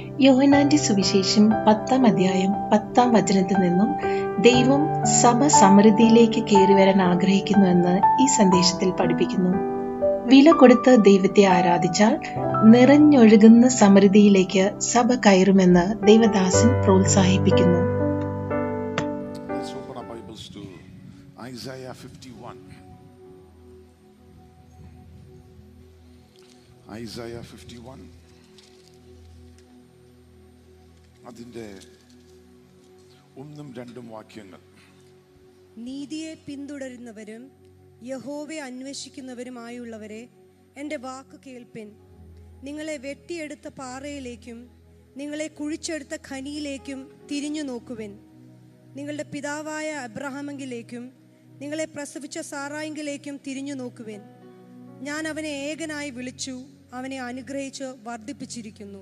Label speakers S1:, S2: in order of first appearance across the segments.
S1: യോഹനാന്റെ സുവിശേഷം പത്താം അധ്യായം പത്താം വചനത്തിൽ നിന്നും ദൈവം സഭ സമൃദ്ധിയിലേക്ക് കയറിവരാൻ ആഗ്രഹിക്കുന്നുവെന്ന് ഈ സന്ദേശത്തിൽ പഠിപ്പിക്കുന്നു വില കൊടുത്ത് ദൈവത്തെ ആരാധിച്ചാൽ നിറഞ്ഞൊഴുകുന്ന സമൃദ്ധിയിലേക്ക് സഭ കയറുമെന്ന് ദൈവദാസൻ പ്രോത്സാഹിപ്പിക്കുന്നു
S2: Let's open our Bibles to Isaiah 51. Isaiah 51. അതിൻ്റെ ഒന്നും രണ്ടും വാക്യങ്ങൾ
S3: നീതിയെ പിന്തുടരുന്നവരും യഹോവയെ അന്വേഷിക്കുന്നവരുമായുള്ളവരെ എൻ്റെ വാക്ക് കേൾപ്പിൻ നിങ്ങളെ വെട്ടിയെടുത്ത പാറയിലേക്കും നിങ്ങളെ കുഴിച്ചെടുത്ത ഖനിയിലേക്കും തിരിഞ്ഞു നോക്കുവിൻ നിങ്ങളുടെ പിതാവായ അബ്രഹാമെങ്കിലേക്കും നിങ്ങളെ പ്രസവിച്ച സാറായെങ്കിലേക്കും തിരിഞ്ഞു നോക്കുവിൻ ഞാൻ അവനെ ഏകനായി വിളിച്ചു അവനെ അനുഗ്രഹിച്ച് വർദ്ധിപ്പിച്ചിരിക്കുന്നു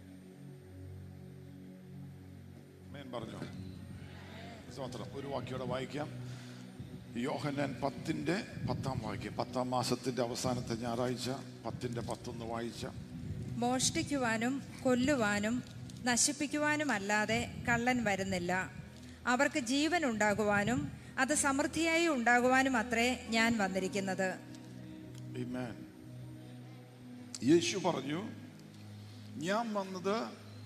S2: മേൻ പറഞ്ഞു സ്തോത്രം ഒരു വാക്യോടെ വായിക്കാം യോഹന്നാൻ പത്തിന്റെ പത്താം വാക്യം പത്താം മാസത്തിന്റെ അവസാനത്തെ ഞായറാഴ്ച പത്തിന്റെ പത്തൊന്ന് വായിച്ച
S4: മോഷ്ടിക്കുവാനും കൊല്ലുവാനും നശിപ്പിക്കുവാനുമല്ലാതെ കള്ളൻ വരുന്നില്ല അവർക്ക് ജീവൻ ഉണ്ടാകുവാനും അത് സമൃദ്ധിയായി ഉണ്ടാകുവാനും അത്രേ ഞാൻ വന്നിരിക്കുന്നത്
S2: Amen. യേശു പറഞ്ഞു ഞാൻ വന്നത്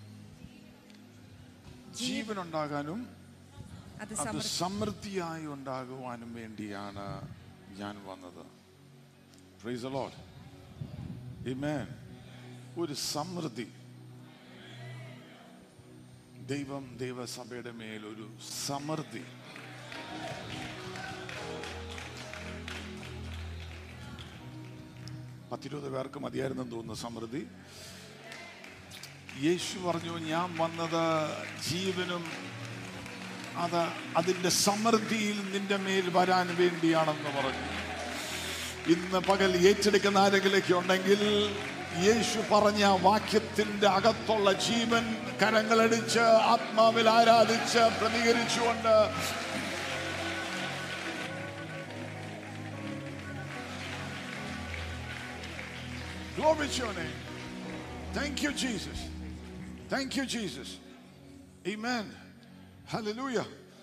S2: ജീവനുണ്ടാകാനും
S4: അത്
S2: അത്
S4: സമൃദ്ധി
S2: സമൃദ്ധിയായി ഉണ്ടാകുവാനും വേണ്ടിയാണ് ഞാൻ വന്നത് Praise the Lord. Amen. ഒരു സമൃദ്ധി ദൈവം ദൈവസഭയുടെ മേൽ ഒരു സമൃദ്ധി പത്തിരുപത് പേർക്ക് മതിയായിരുന്നെന്ന് തോന്നുന്നു സമൃദ്ധി യേശു പറഞ്ഞു ഞാൻ വന്നത് ജീവനും അത് അതിൻ്റെ സമൃദ്ധിയിൽ നിന്റെ മേൽ വരാൻ വേണ്ടിയാണെന്ന് പറഞ്ഞു ഇന്ന് പകൽ ഏറ്റെടുക്കുന്ന ആരെങ്കിലൊക്കെ ഉണ്ടെങ്കിൽ യേശു പറഞ്ഞ വാക്യത്തിന്റെ അകത്തുള്ള ജീവൻ കരങ്ങളടിച്ച് ആത്മാവിൽ ആരാധിച്ച് പ്രതികരിച്ചുകൊണ്ട് Glory to your name. Thank you, Jesus. Thank you, Jesus. Amen. Hallelujah.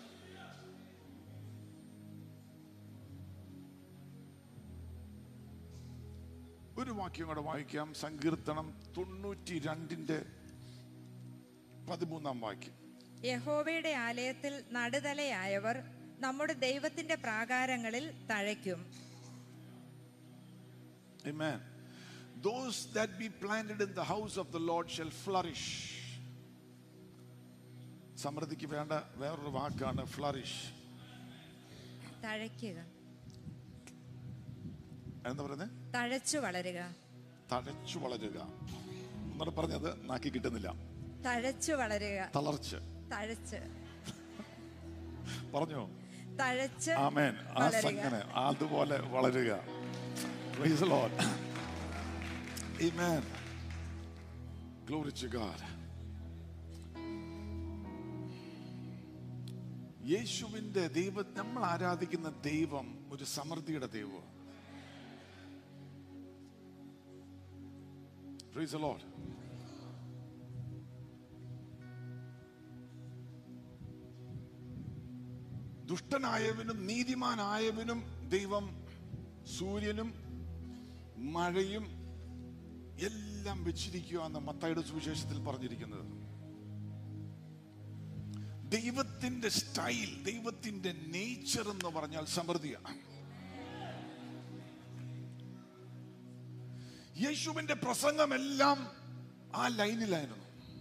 S2: ഒരു വാക്യം കൂടെ വായിക്കാം സങ്കീർത്തനം തൊണ്ണൂറ്റി രണ്ടിന്റെ പതിമൂന്നാം വാക്യം
S4: യഹോവയുടെ ആലയത്തിൽ നടുതലയായവർ നമ്മുടെ ദൈവത്തിന്റെ പ്രാകാരങ്ങളിൽ തഴയ്ക്കും
S2: Amen. Those that be planted in the house of the Lord shall flourish. സമൃദ്ധിക്ക് വേണ്ട വേറൊരു വാക്കാണ് ഫ്ലറിഷ്
S4: തഴയ്ക്കുക
S2: എന്താ പറയുന്നത്
S4: തഴച്ചു വളരുക
S2: തഴച്ചു വളരുക എന്നോട് പറഞ്ഞത് നാക്കി കിട്ടുന്നില്ല
S4: തഴച്ചു വളരുക
S2: തളർച്ച
S4: തഴച്ച്
S2: പറഞ്ഞോ
S4: തഴച്ച്
S2: ആമേൻ ആ
S4: വളരുക
S2: സംഗനെ അതുപോലെ വളരുക Praise the Lord. Amen. Glory to God. യേശുവിന്റെ ദൈവ നമ്മൾ ആരാധിക്കുന്ന ദൈവം ഒരു സമൃദ്ധിയുടെ ദൈവമാണ് Praise the Lord. ദുഷ്ടനായവനും നീതിമാനായവനും ദൈവം സൂര്യനും മഴയും എല്ലാം വെച്ചിരിക്കുക എന്ന് മത്തായുടെ സുവിശേഷത്തിൽ പറഞ്ഞിരിക്കുന്നത് ദൈവത്തിന്റെ സ്റ്റൈൽ ദൈവത്തിന്റെ നേച്ചർ എന്ന് പറഞ്ഞാൽ സമൃദ്ധിയാണ് യേശുവിന്റെ പ്രസംഗമെല്ലാം ആ ലൈനിലായിരുന്നു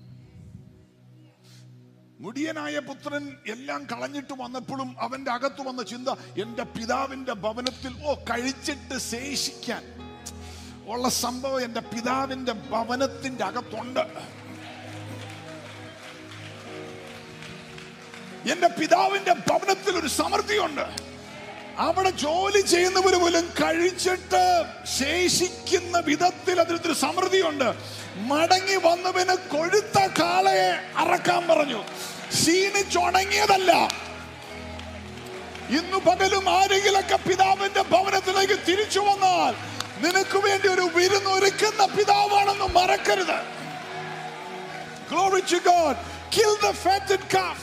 S2: മുടിയനായ പുത്രൻ എല്ലാം കളഞ്ഞിട്ട് വന്നപ്പോഴും അവന്റെ അകത്ത് വന്ന ചിന്ത എന്റെ പിതാവിന്റെ ഭവനത്തിൽ ഓ കഴിച്ചിട്ട് ശേഷിക്കാൻ ഉള്ള സംഭവം എന്റെ പിതാവിന്റെ ഭവനത്തിന്റെ അകത്തുണ്ട് എന്റെ പിതാവിന്റെ ഭവനത്തിൽ ഒരു സമൃദ്ധിയുണ്ട് അവിടെ ജോലി ചെയ്യുന്നവർ പോലും കഴിച്ചിട്ട് ശേഷിക്കുന്ന വിധത്തിൽ അതിലൊരു സമൃദ്ധിയുണ്ട് മടങ്ങി വന്നവന് കൊഴുത്ത കാളയെ അറക്കാൻ പറഞ്ഞു ക്ഷീണിച്ചുണങ്ങിയതല്ല ഇന്നു പകലും ആരെങ്കിലൊക്കെ പിതാവിന്റെ ഭവനത്തിലേക്ക് തിരിച്ചു വന്നാൽ നിനക്ക് വേണ്ടി ഒരു വിരുന്നൊരുക്കുന്ന പിതാവാണെന്ന് മറക്കരുത് Glory to God. Kill the fatted calf.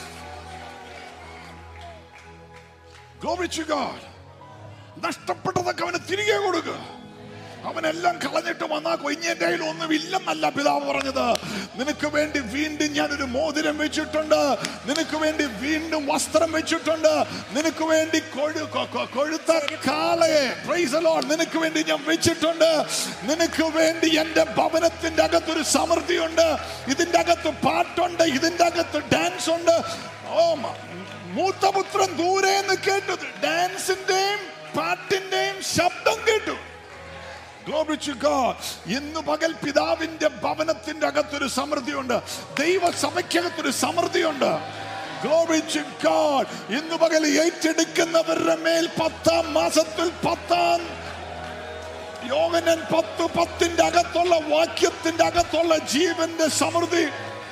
S2: Glory to God. നഷ്ടപ്പെട്ടതൊക്കെ അവന് തിരികെ കൊടുക്കുക അവനെല്ലാം കളഞ്ഞിട്ട് വന്നാ കൊഞ്ഞെന്റെ കയ്യിൽ ഒന്നും ഇല്ലെന്നല്ല പിതാവ് പറഞ്ഞത് നിനക്ക് വേണ്ടി വീണ്ടും ഞാനൊരു മോതിരം വെച്ചിട്ടുണ്ട് നിനക്ക് വേണ്ടി വീണ്ടും വസ്ത്രം വെച്ചിട്ടുണ്ട് നിനക്ക് വേണ്ടി കൊഴു കൊ- കൊ- കൊഴുത്ത കാളയെ praise the Lord. നിനക്ക് വേണ്ടി ഞാൻ വെച്ചിട്ടുണ്ട് നിനക്ക് വേണ്ടി എന്റെ ഭവനത്തിന്റെ അകത്തൊരു സമൃദ്ധിയുണ്ട് ഇതിന്റെ അകത്ത് പാട്ടുണ്ട് ഇതിന്റെ അകത്ത് ഡാൻസ് ഉണ്ട് ഓ മ- മൂത്തപുത്രൻ ദൂരെ നിന്ന് കേട്ടത് ഡാൻസിന്റെയും പാട്ടിന്റെയും ശബ്ദം കേട്ടു Glory to God. ഇന്ന് പകൽ പിതാവിന്റെ ഭവനത്തിന്റെ അകത്തൊരു സമൃദ്ധിയുണ്ട് ദൈവസഭയ്ക്കകത്തൊരു സമൃദ്ധിയുണ്ട് Glory to God. ഇന്ന് പകൽ ഏറ്റെടുക്കുന്നവരുടെ മേൽ പത്താം മാസത്തിൽ പത്താം യോഗനൻ പത്ത് പത്തിന്റെ അകത്തുള്ള വാക്യത്തിന്റെ അകത്തുള്ള ജീവന്റെ സമൃദ്ധി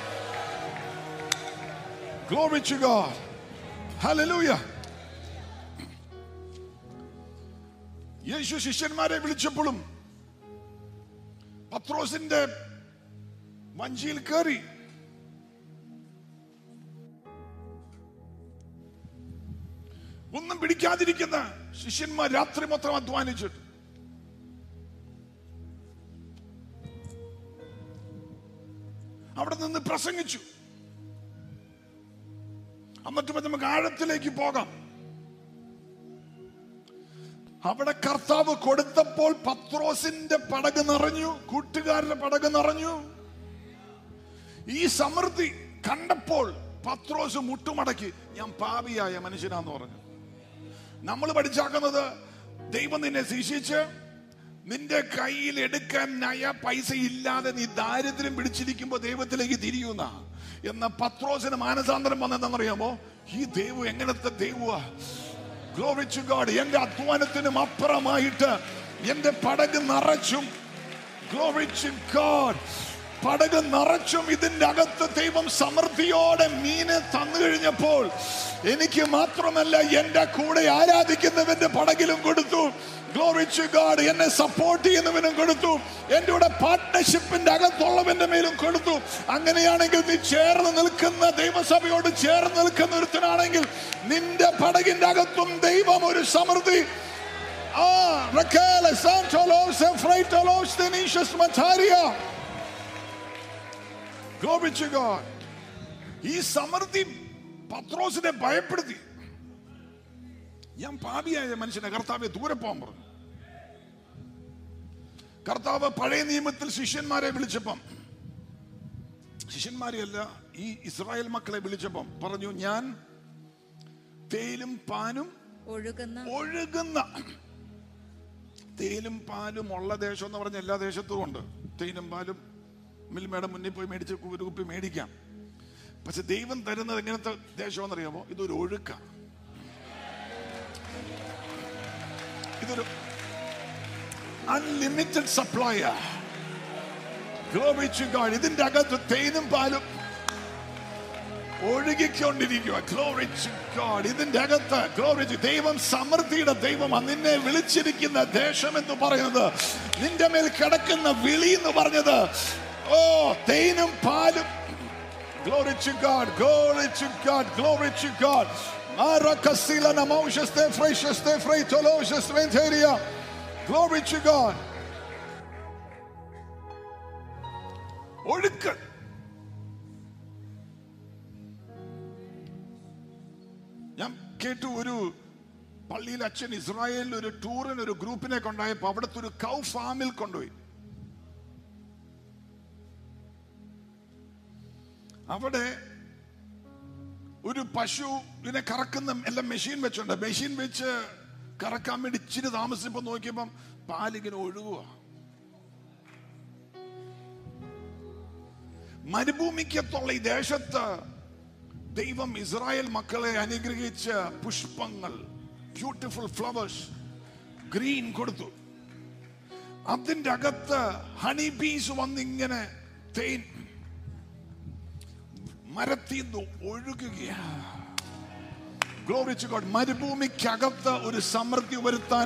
S2: Glory to God. Hallelujah. യേശു ശിഷ്യന്മാരെ വിളിച്ചപ്പോഴും പത്രോസിന്റെ വഞ്ചിയിൽ കയറി ഒന്നും പിടിക്കാതിരിക്കുന്ന ശിഷ്യന്മാർ രാത്രി മൊത്തം അധ്വാനിച്ചിട്ട് അവിടെ നിന്ന് പ്രസംഗിച്ചു എന്നിട്ട് ഇപ്പൊ നമുക്ക് ആഴത്തിലേക്ക് പോകാം അവിടെ കർത്താവ് കൊടുത്തപ്പോൾ പത്രോസിന്റെ പടക് നിറഞ്ഞു കൂട്ടുകാരുടെ പടക് നിറഞ്ഞു ഈ സമൃദ്ധി കണ്ടപ്പോൾ പത്രോസ് മുട്ടുമടക്കി ഞാൻ പാപിയായ മനുഷ്യനാന്ന് പറഞ്ഞു നമ്മൾ പഠിച്ചാക്കുന്നത് ദൈവം നിന്നെ ശിക്ഷിച്ച് നിന്റെ കയ്യിൽ എടുക്കാൻ നയ പൈസ ഇല്ലാതെ നീ ദാരിദ്ര്യം പിടിച്ചിരിക്കുമ്പോ ദൈവത്തിലേക്ക് തിരിയുന്ന എന്ന പത്രോസിന് മാനസാന്തരം വന്നതെന്നറിയാമോ ഈ ദൈവം എങ്ങനത്തെ ദൈവമാ Glory to God. എന്റെ അധ്വാനത്തിനും അപ്പുറമായിട്ട് എന്റെ പടക് നിറച്ചും Glory to God. പടക് നിറച്ചും ഇതിന്റെ അകത്ത് ദൈവം സമൃദ്ധിയോടെ മീനെ തന്നു കഴിഞ്ഞപ്പോൾ എനിക്ക് മാത്രമല്ല എന്റെ കൂടെ ആരാധിക്കുന്നവന്റെ പടകിലും കൊടുത്തു ഗ്ലോറി ടു ഗാഡ് എന്നെ സപ്പോർട്ട് ചെയ്യുന്നവനും കൊടുത്തു എന്റെ കൂടെ പാർട്ട്ണർഷിപ്പിന്റെ അകത്തുള്ളവന്റെ മേലും കൊടുത്തു അങ്ങനെയാണെങ്കിൽ നീ ചേർന്ന് നിൽക്കുന്ന ദൈവസഭയോട് ചേർന്ന് നിൽക്കുന്ന ഒരുത്തനാണെങ്കിൽ നിന്റെ പടകിന്റെ അകത്തും ദൈവം ഒരു സമൃദ്ധി ആ റക്കേലെ സാന്റോലോസ് എഫ്രൈറ്റോലോസ് തെനീഷ്യസ് മറ്റാരിയ Glory to God. ഈ സമൃദ്ധി പത്രോസിനെ ഭയപ്പെടുത്തി ഞാൻ പാപിയായ മനുഷ്യനെ കർത്താവെ ദൂരെ പോകാൻ പറഞ്ഞു കർത്താവ് പഴയ നിയമത്തിൽ ശിഷ്യന്മാരെ വിളിച്ചപ്പം ശിഷ്യന്മാരെയല്ല ഈ ഇസ്രായേൽ മക്കളെ വിളിച്ചപ്പം പറഞ്ഞു ഞാൻ തേയിലും പാനും
S4: ഒഴുകുന്ന
S2: ഒഴുകുന്ന തേയിലും പാലും ഉള്ള ദേശം എന്ന് പറഞ്ഞ എല്ലാ ദേശത്തും ഉണ്ട് തേയിലും പാലും മിൽമയുടെ മുന്നിൽ പോയി മേടിച്ച് ഒരു കുപ്പി മേടിക്കാം പക്ഷെ ദൈവം തരുന്നത് എങ്ങനത്തെ ദേശം അറിയാമോ ഇതൊരു ഒഴുക്ക ഇതൊരു അൺലിമിറ്റഡ് സപ്ലൈ ഇതിന്റെ അകത്ത് തേനും പാലും ഒഴുകിക്കൊണ്ടിരിക്കുക Glory to God. ഇതിന്റെ അകത്ത് Glory to ദൈവം സമൃദ്ധിയുടെ ദൈവം നിന്നെ വിളിച്ചിരിക്കുന്ന ദേശം എന്ന് പറയുന്നത് നിന്റെ മേൽ കിടക്കുന്ന വിളി എന്ന് പറഞ്ഞത് ഓ തേനും പാലും Glory to God, glory to God, glory to God. Arakasila namoshas te freshas te freitolosas venteria. Glory to God. ഒഴുക്ക് ഞാൻ കേട്ടു ഒരു പള്ളിയിൽ അച്ഛൻ ഇസ്രായേലിൽ ഒരു ടൂറിന് ഒരു ഗ്രൂപ്പിനെ കൊണ്ടായപ്പോ അവിടുത്തെ ഒരു കൗ ഫാമിൽ കൊണ്ടുപോയി അവിടെ ഒരു പശുവിനെ കറക്കുന്ന എല്ലാം മെഷീൻ വെച്ചുണ്ട് മെഷീൻ വെച്ച് കറക്കാൻ വേണ്ടി ഇച്ചിരി താമസിച്ചപ്പോ നോക്കിയപ്പം പാലിങ്ങനെ ഒഴുകുക മരുഭൂമിക്കത്തുള്ള ഈ ദേശത്ത് ദൈവം ഇസ്രായേൽ മക്കളെ അനുഗ്രഹിച്ച പുഷ്പങ്ങൾ ബ്യൂട്ടിഫുൾ ഫ്ലവേഴ്സ് ഗ്രീൻ കൊടുത്തു അതിന്റെ അകത്ത് ഹണി ബീസ് വന്നിങ്ങനെ തേൻ മരത്തിൽ നിന്ന് ഒഴുകുകയാണ് ഗ്ലോറിച്ച് ഗോഡ് മരുഭൂമിക്കകത്ത് ഒരു സമൃദ്ധി വരുത്താൻ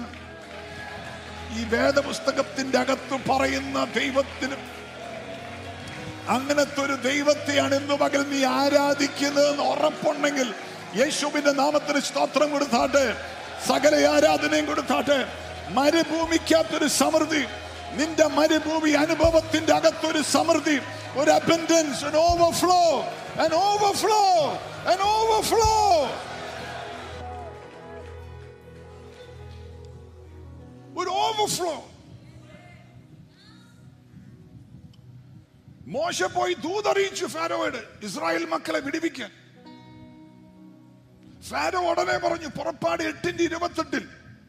S2: ഈ വേദപുസ്തകത്തിന്റെ അകത്ത് പറയുന്ന ദൈവത്തിന് അങ്ങനത്തെ ഒരു ദൈവത്തെയാണ് ഇന്ന് പകൽ നീ ആരാധിക്കുന്നതെന്ന് ഉറപ്പുണ്ടെങ്കിൽ യേശുവിന്റെ നാമത്തിന് സ്തോത്രം കൊടുത്താട്ടെ സകല ആരാധനയും കൊടുത്താട്ടെ മരുഭൂമിക്കകത്തൊരു സമൃദ്ധി നിന്റെ മരുഭൂമി അനുഭവത്തിന്റെ അകത്തൊരു സമൃദ്ധി ഒരു abundance an overflow an overflow an overflow ഒരു ഓവർഫ്ലോ മോശ പോയി ദൂതറിയിച്ചു ഫാരോയോട് ഇസ്രായേൽ മക്കളെ വിടിവിക്കാൻ ഫാരോ ഉടനെ പറഞ്ഞു പുറപ്പാട് എട്ടിന്റെ ഇരുപത്തെട്ടിൽ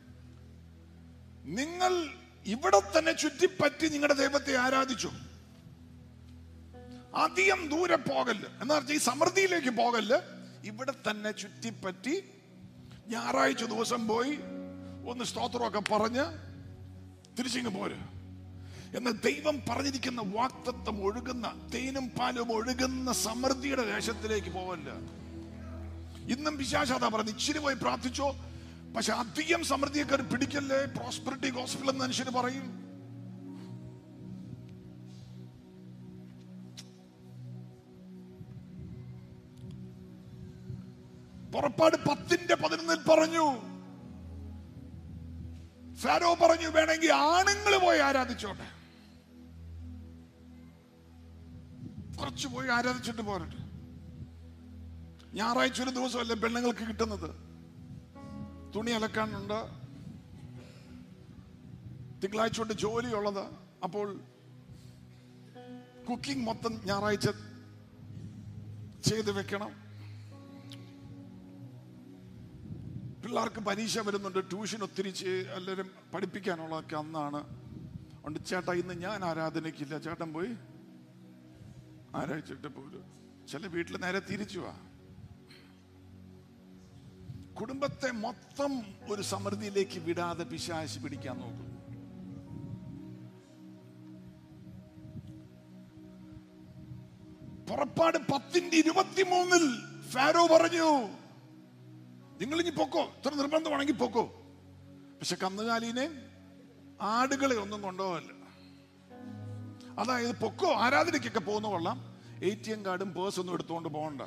S2: നിങ്ങൾ ഇവിടെ തന്നെ ചുറ്റിപ്പറ്റി നിങ്ങളുടെ ദൈവത്തെ ആരാധിച്ചു അധികം ദൂരെ പോകല്ല് എന്ന് പറഞ്ഞാൽ ഈ സമൃദ്ധിയിലേക്ക് പോകല്ല് ഇവിടെ തന്നെ ചുറ്റിപ്പറ്റി ഞായറാഴ്ച ദിവസം പോയി ഒന്ന് സ്തോത്രമൊക്കെ പറഞ്ഞ് തിരിച്ചിങ്ങ് പോര് എന്ന് ദൈവം പറഞ്ഞിരിക്കുന്ന വാക്തത്വം ഒഴുകുന്ന തേനും പാലും ഒഴുകുന്ന സമൃദ്ധിയുടെ ദേശത്തിലേക്ക് പോവല്ല ഇന്നും വിശാശാത പറഞ്ഞു ഇച്ചിരി പോയി പ്രാർത്ഥിച്ചോ പക്ഷെ അധികം സമൃദ്ധിയൊക്കെ പിടിക്കല്ലേ പ്രോസ്പെറിറ്റി ഗോസ്പിൾ എന്ന് മനുഷ്യന് പറയും പുറപ്പാട് പത്തിന്റെ പതിനൊന്നിൽ പറഞ്ഞു ഫാരോ പറഞ്ഞു വേണമെങ്കിൽ ആണുങ്ങൾ പോയി ആരാധിച്ചോട്ടെ കുറച്ച് പോയി ആരാധിച്ചിട്ട് പോരട്ടെ ഞായറാഴ്ച ഒരു ദിവസമല്ലേ പെണ്ണുങ്ങൾക്ക് കിട്ടുന്നത് തുണി അലക്കാനുണ്ട് തിങ്കളാഴ്ച കൊണ്ട് ജോലിയുള്ളത് അപ്പോൾ കുക്കിംഗ് മൊത്തം ഞായറാഴ്ച ചെയ്ത് വെക്കണം പിള്ളേർക്ക് പരീക്ഷ വരുന്നുണ്ട് ട്യൂഷൻ ഒത്തിരി ചെയ്- എല്ലാവരും പഠിപ്പിക്കാനുള്ളതൊക്കെ അന്നാണ് അതുകൊണ്ട് ചേട്ടാ ഇന്ന് ഞാൻ ആരാധനയ്ക്കില്ല ചേട്ടൻ പോയി ആരാഴ്ചിട്ട് പോരും ചില വീട്ടിൽ നേരെ തിരിച്ചു വാ കുടുംബത്തെ മൊത്തം ഒരു സമൃദ്ധിയിലേക്ക് വിടാതെ പിശാശി പിടിക്കാൻ നോക്കും പുറപ്പാട് പത്തിന്റെ ഇരുപത്തിമൂന്നിൽ ഫാരോ പറഞ്ഞു നിങ്ങൾ ഇനി പൊക്കോ ഇത്ര നിർബന്ധമാണെങ്കിൽ പൊക്കോ പക്ഷെ കന്നുകാലിനെ ആടുകളെ ഒന്നും കൊണ്ടുപോകല്ല അതായത് പൊക്കോ ആരാധനയ്ക്കൊക്കെ പോകുന്ന കൊള്ളാം എ ടി എം കാർഡും പേഴ്സ് ഒന്നും എടുത്തുകൊണ്ട് പോകണ്ട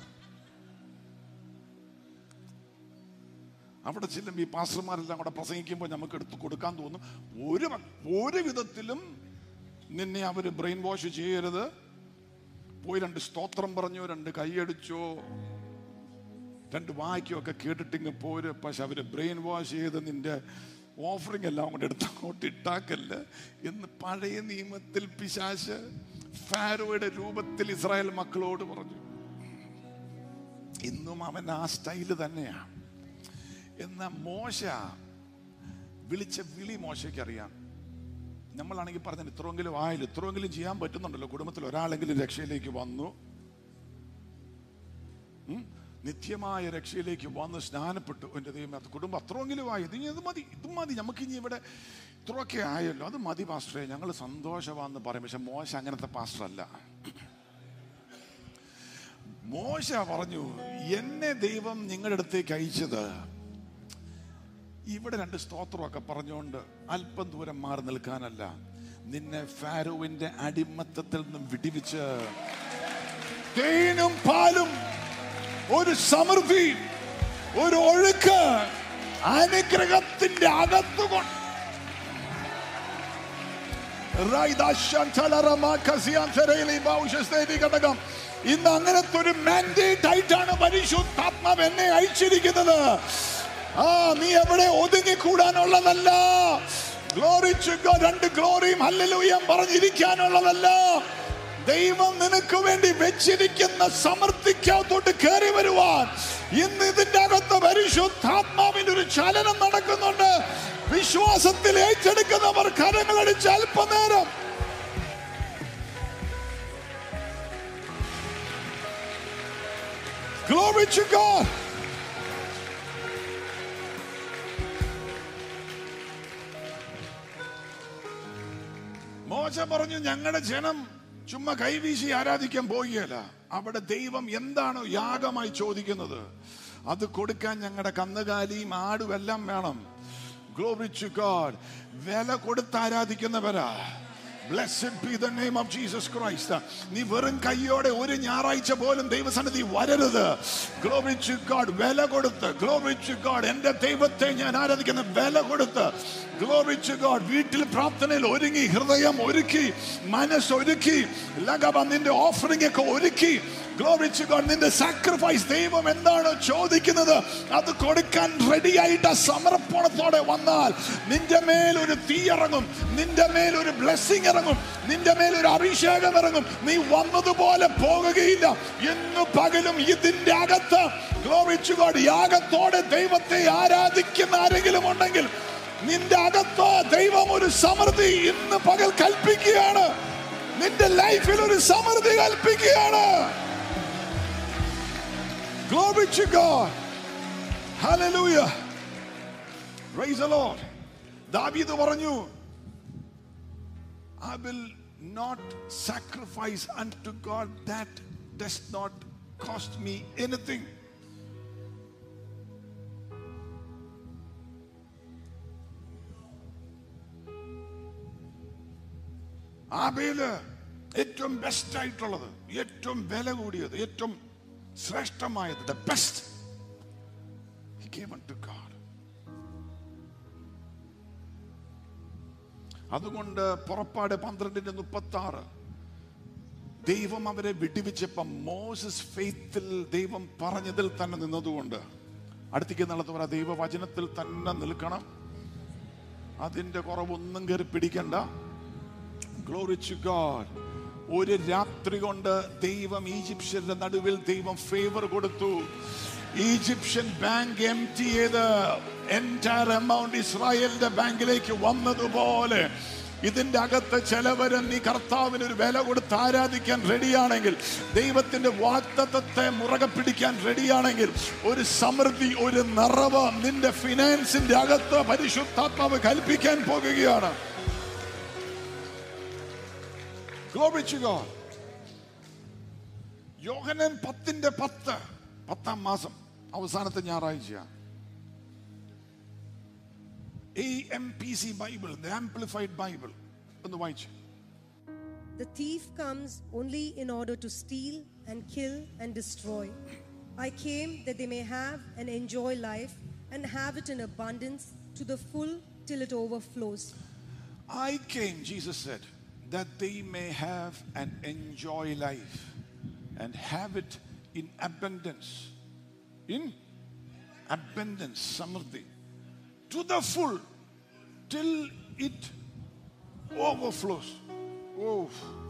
S2: അവിടെ ചെല്ലുമ്പോൾ ഈ പാസ്റ്റർമാരെല്ലാം കൂടെ പ്രസംഗിക്കുമ്പോൾ നമുക്ക് എടുത്ത് കൊടുക്കാൻ തോന്നും ഒരു വ- ഒരു വിധത്തിലും നിന്നെ അവർ ബ്രെയിൻ വാഷ് ചെയ്യരുത് പോയി രണ്ട് സ്തോത്രം പറഞ്ഞോ രണ്ട് കൈയടിച്ചോ രണ്ട് വാക്യമൊക്കെ കേട്ടിട്ടിങ്ങ് പോര് പക്ഷെ അവര് ബ്രെയിൻ വാഷ് ചെയ്ത് നിന്റെ ഓഫറിംഗ് എല്ലാം കൊണ്ട് എടുത്ത് അങ്ങോട്ട് ഇട്ടാക്കല്ല എന്ന് പഴയ നിയമത്തിൽ പിശാശ് ഫാരോയുടെ രൂപത്തിൽ ഇസ്രായേൽ മക്കളോട് പറഞ്ഞു ഇന്നും അവൻ ആ സ്റ്റൈല് തന്നെയാണ് എന്ന മോശ വിളിച്ച വിളി മോശയ്ക്ക് അറിയാം നമ്മളാണെങ്കിൽ പറഞ്ഞത് ഇത്രയെങ്കിലും ആയാലും ഇത്രയെങ്കിലും ചെയ്യാൻ പറ്റുന്നുണ്ടല്ലോ കുടുംബത്തിൽ ഒരാളെങ്കിലും രക്ഷയിലേക്ക് വന്നു ഉം? നിത്യമായ രക്ഷയിലേക്ക് വന്ന് സ്നാനപ്പെട്ടു എൻ്റെ ദൈവം അത് കുടുംബം അത്രയെങ്കിലും ആയി ഇത് ഇനി ഇത് മതി ഇത് മതി നമുക്ക് ഇനി ഇവിടെ ഇത്രയൊക്കെ ആയല്ലോ അത് മതി പാസ്റ്ററെ ഞങ്ങൾ സന്തോഷമാന്ന് പറയും പക്ഷെ മോശ അങ്ങനത്തെ പാസ്റ്റർ അല്ല മോശ പറഞ്ഞു എന്നെ ദൈവം നിങ്ങളുടെ അടുത്തേക്ക് അയച്ചത് ഇവിടെ രണ്ട് സ്തോത്രമൊക്കെ പറഞ്ഞുകൊണ്ട് അല്പം ദൂരം മാറി നിൽക്കാനല്ല നിന്നെ ഫാരോവിന്റെ അടിമത്തത്തിൽ നിന്നും വിടിവിച്ച് തേനും പാലും ഒരു സമൃദ്ധി ഒരു ഒഴുക്ക് അനുഗ്രഹത്തിന്റെ അകത്തുകൊണ്ട് ഘടകം ഇന്ന് അങ്ങനത്തെ ഒരു മാൻഡേറ്റ് ആയിട്ടാണ് പരിശുദ്ധാത്മാവ് എന്നെ അയച്ചിരിക്കുന്നത് ആ നീ എവിടെ ഒതുങ്ങി കൂടാനുള്ളതല്ല ഗ്ലോറി രണ്ട് ഗ്ലോറിയും ഹല്ലേലൂയം പറഞ്ഞിരിക്കാനുള്ളതല്ല ദൈവം നിനക്ക് വേണ്ടി വെച്ചിരിക്കുന്ന സമൃദ്ധിക്കകത്തോട്ട് കയറി വരുവാൻ ഇന്ന് ഇതിന്റെ അകത്ത് പരിശുദ്ധാത്മാവിന്റെ ഒരു ചലനം നടക്കുന്നുണ്ട് വിശ്വാസത്തിൽ ഏറ്റെടുക്കുന്നവർ കരങ്ങളടിച്ച് അല്പനേരം Glory to God. മോശ പറഞ്ഞു ഞങ്ങളുടെ ജനം ചുമ്മാ കൈവീശി ആരാധിക്കാൻ പോവുകയല്ല അവിടെ ദൈവം എന്താണോ യാഗമായി ചോദിക്കുന്നത് അത് കൊടുക്കാൻ ഞങ്ങളുടെ കന്നുകാലിയും ആടും എല്ലാം വേണം ഗ്ലോറി ടു ഗോഡ് വില കൊടുത്ത് ആരാധിക്കുന്നവരാ Blessed be the name of Jesus Christ. നീ വെറും കൈയോടെ ഒരു ഞായറാഴ്ച പോലും ദൈവസന്നിധി വരരുത് Glory to God വില കൊടുത്ത് Glory to God എന്റെ ദൈവത്തെ ഞാൻ ആരാധിക്കുന്ന വില കൊടുത്ത് Glory to God വീട്ടിൽ പ്രാർത്ഥനയിൽ ഒരുങ്ങി ഹൃദയം ഒരുക്കി മനസ്സൊരുക്കി ലഗബ നിന്റെ ഓഫറിംഗ് ഒക്കെ ഒരുക്കി Glory to God നിന്റെ സാക്രിഫൈസ് ദൈവം എന്താണ് ചോദിക്കുന്നത് അത് കൊടുക്കാൻ റെഡി ആയിട്ട് സമർപ്പണത്തോടെ വന്നാൽ നിന്റെ മേൽ ഒരു തീ ഇറങ്ങും നിന്റെ മേൽ ഒരു ബ്ലെസ്സിങ് ഇറങ്ങും നിന്റെ മേൽ ഒരു അഭിഷേകം ഇറങ്ങും നീ വന്നതുപോലെ പോകുകയില്ല ഇന്ന് പകലും ഇതിന്റെ അകത്ത് Glory to God യാഗത്തോടെ ദൈവത്തെ ആരാധിക്കുന്ന ആരെങ്കിലും ഉണ്ടെങ്കിൽ നിന്റെ അകത്ത് ദൈവം ഒരു സമൃദ്ധി ഇന്ന് പകൽ കൽപ്പിക്കുകയാണ് നിന്റെ ലൈഫിൽ ഒരു സമൃദ്ധി കൽപ്പിക്കുകയാണ് Glory to God. Hallelujah. Praise the Lord. ദാവീദ് പറഞ്ഞു I will not sacrifice unto God that does not cost me anything. ആബേല് ഏറ്റവും ബെസ്റ്റ് ആയിട്ടുള്ളത് ഏറ്റവും വില കൂടിയത് ഏറ്റവും ശ്രേഷ്ഠമായത് the best He gave unto God. അതുകൊണ്ട് പുറപ്പാട് പന്ത്രണ്ടിന്റെ മുപ്പത്തി ആറ് ദൈവം അവരെ വിടിവിച്ചപ്പോ മോസസ് ഫെയ്ത്തിൽ ദൈവം പറഞ്ഞതിൽ തന്നെ നിന്നതുകൊണ്ട് അടുത്തേക്ക് നടത്തു പറ ദൈവവചനത്തിൽ തന്നെ നിൽക്കണം അതിന്റെ കുറവൊന്നും കയറി പിടിക്കണ്ട ഗ്ലോറി ടു ഗോഡ് ഒരു രാത്രി കൊണ്ട് ദൈവം ഈജിപ്ഷ്യന്റെ നടുവിൽ ദൈവം ഫേവർ കൊടുത്തു ഈജിപ്ഷ്യൻ ബാങ്ക് എം ടി ചെയ്ത് എൻറ്റയർ എമൗണ്ട് ഇസ്രായേലിന്റെ ബാങ്കിലേക്ക് വന്നതുപോലെ ഇതിന്റെ അകത്ത് ചിലവരും നീ കർത്താവിന് ഒരു വില കൊടുത്ത് ആരാധിക്കാൻ റെഡിയാണെങ്കിൽ ദൈവത്തിന്റെ വാക്തത്വത്തെ മുറകെ പിടിക്കാൻ റെഡിയാണെങ്കിൽ ഒരു സമൃദ്ധി ഒരു നിറവ് നിന്റെ ഫിനാൻസിന്റെ അകത്ത് പരിശുദ്ധാത്മാവ് കൽപ്പിക്കാൻ പോകുകയാണ് Glory to God. യോഹനൻ പത്തിന്റെ പത്ത് പത്താം മാസം അവസാനത്തെ ഞായറാഴ്ച A M P C Bible amplified Bible ഒന്ന് വായിച്ചു
S3: The thief comes only in order to steal and kill and destroy. I came that they may have and enjoy life and have it in abundance to the full till it overflows.
S2: I came, Jesus said, that they may have and enjoy life and have it in abundance. In abundance, samriddhi. To the full till it overflows. Oh.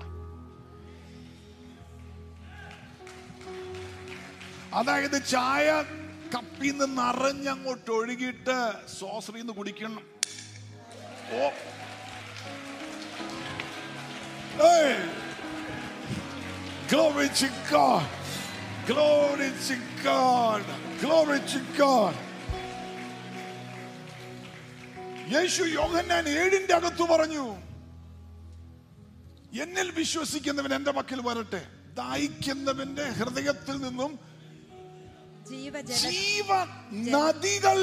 S2: അതായത് ചായ കപ്പിൽ നിന്ന് നിറഞ്ഞങ്ങോട്ട് ഒഴുകിയിട്ട് സോസറിൽ നിന്ന് കുടിക്കണം ഓ Hey! Glory to God. Glory to God. Glory to God. യേശു യോഹന്നാൻ ഏഴിന്റെ അകത്ത് പറഞ്ഞു എന്നിൽ വിശ്വസിക്കുന്നവൻ എന്റെ പക്കൽ വരട്ടെ ദാഹിക്കുന്നവന്റെ ഹൃദയത്തിൽ നിന്നും
S4: ജീവജല
S2: ജീവ നദികൾ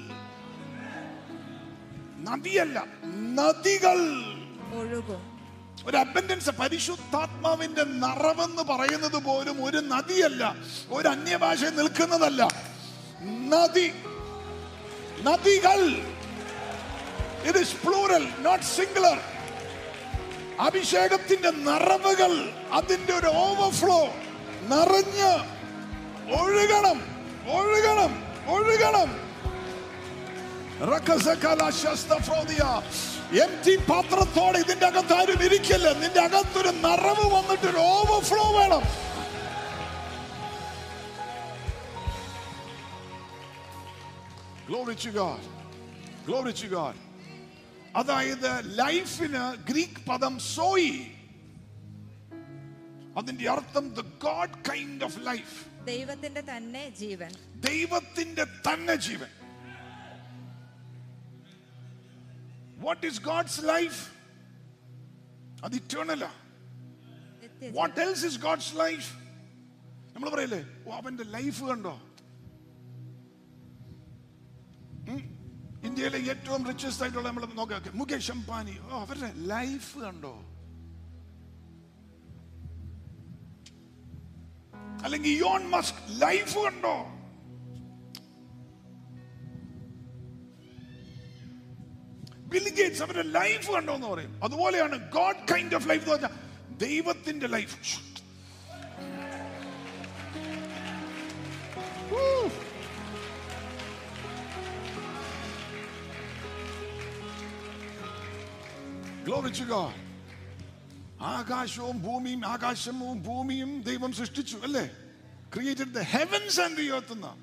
S2: നദിയല്ല നദികൾ
S4: ഒഴുകും
S2: ഒരു അബൻഡൻസ് പരിശുദ്ധാത്മാവിന്റെ നിറവെന്ന് പറയുന്നത് പോലും ഒരു നദിയല്ല ഒരു അന്യഭാഷ നിൽക്കുന്നതല്ല നദി നദികൾ ഇത് ഇസ് പ്ലൂറൽ നോട്ട് സിംഗുലർ അഭിഷേകത്തിന്റെ നിറവുകൾ അതിന്റെ ഒരു ഓവർഫ്ലോ നിറഞ്ഞ് ഒഴുകണം ഒഴുകണം ഒഴുകണം എം ടി പാത്രത്തോടെ ഇതിന്റെ അകത്ത് ആരും ഇരിക്കില്ല നിന്റെ അകത്തൊരു നിറവ് വന്നിട്ട് ഒരു ഓവർഫ്ലോ വേണം Glory to God. Glory to God. അതായത് ലൈഫിന് ഗ്രീക്ക് പദം സോയി അതിന്റെ അർത്ഥം the God kind of life
S4: ദൈവത്തിന്റെ തന്നെ ജീവൻ
S2: ദൈവത്തിന്റെ തന്നെ ജീവൻ വാട്ട് ഈസ് ഗോഡ്സ് ലൈഫ് അത് ഇറ്റേണലാ
S4: നിത്യജീവൻ.
S2: What else is God's life നമ്മൾ പറയല്ലേ ഓ അവന്റെ ലൈഫ് കണ്ടോ ഉം. ഇന്ത്യയിലെ ഏറ്റവും റിച്ചസ്റ്റ് ആയിട്ടുള്ള നമ്മൾ നോക്കാം മുകേഷ് അംബാനി ഓ അവരുടെ ലൈഫ് കണ്ടോ അല്ലെങ്കിൽ ഇയോൺ മസ്ക് ലൈഫ് കണ്ടോ ബിൽ ഗേറ്റ്സ് അവരുടെ ലൈഫ് കണ്ടോ എന്ന് പറയും അതുപോലെയാണ് ഗോഡ് കൈൻഡ് ഓഫ് ലൈഫ് എന്ന് പറഞ്ഞാൽ ദൈവത്തിന്റെ ലൈഫ് Glory to God. ആകാശവും ഭൂമിയും ആകാശവും ഭൂമിയും ദൈവം സൃഷ്ടിച്ചു അല്ലേ created the heavens and the earth എന്നാ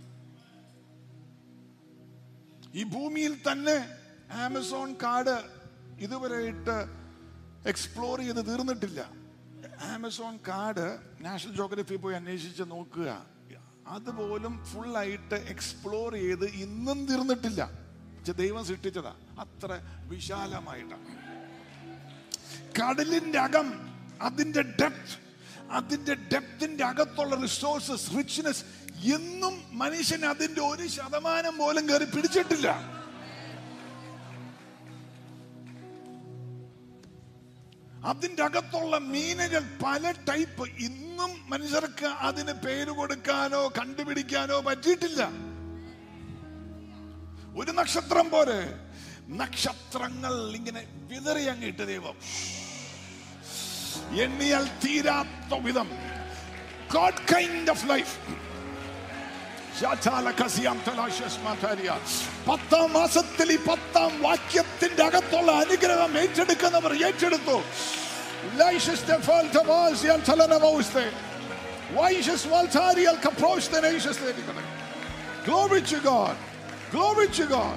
S2: ഈ ഭൂമിയിൽ തന്നെ ആമസോൺ കാട് ഇതുവരെയായിട്ട് എക്സ്പ്ലോർ ചെയ്ത് തീർന്നിട്ടില്ല ആമസോൺ കാട് നാഷണൽ ജോഗ്രഫി പോയി അന്വേഷിച്ച് നോക്കുക അതുപോലും ഫുള്ളായിട്ട് എക്സ്പ്ലോർ ചെയ്ത് ഇന്നും തീർന്നിട്ടില്ല പക്ഷെ ദൈവം സൃഷ്ടിച്ചതാ അത്ര വിശാലമായിട്ടാണ് കടലിന്റെ അകം അതിന്റെ ഡെപ്ത് അതിന്റെ ഡെപ്തിന്റെ അകത്തുള്ള റിസോഴ്സസ് റിച്ച്നെസ് എന്നും മനുഷ്യൻ അതിന്റെ ഒരു ശതമാനം പോലും കയറി പിടിച്ചിട്ടില്ല അതിന്റെ അകത്തുള്ള മീനുകൾ പല ടൈപ്പ് ഇന്നും മനുഷ്യർക്ക് അതിന് പേര് കൊടുക്കാനോ കണ്ടുപിടിക്കാനോ പറ്റിയിട്ടില്ല ഒരു നക്ഷത്രം പോലെ നക്ഷത്രങ്ങൾ ഇങ്ങനെ വിതറി അങ്ങിട്ട് ദൈവം എണ്ണിയാൽ തീരാത്ത വിധം ഗോഡ് കൈൻഡ് ഓഫ് ലൈഫ് പത്താം മാസത്തിൽ ഈ പത്താം വാക്യത്തിന്റെ അകത്തുള്ള അനുഗ്രഹം ഏറ്റെടുക്കുന്നവർ ഏറ്റെടുത്തു Leiseste falta vas i al talana voste. Weises valtarial kapros den eises ledigane. Glory to God. Glory to God.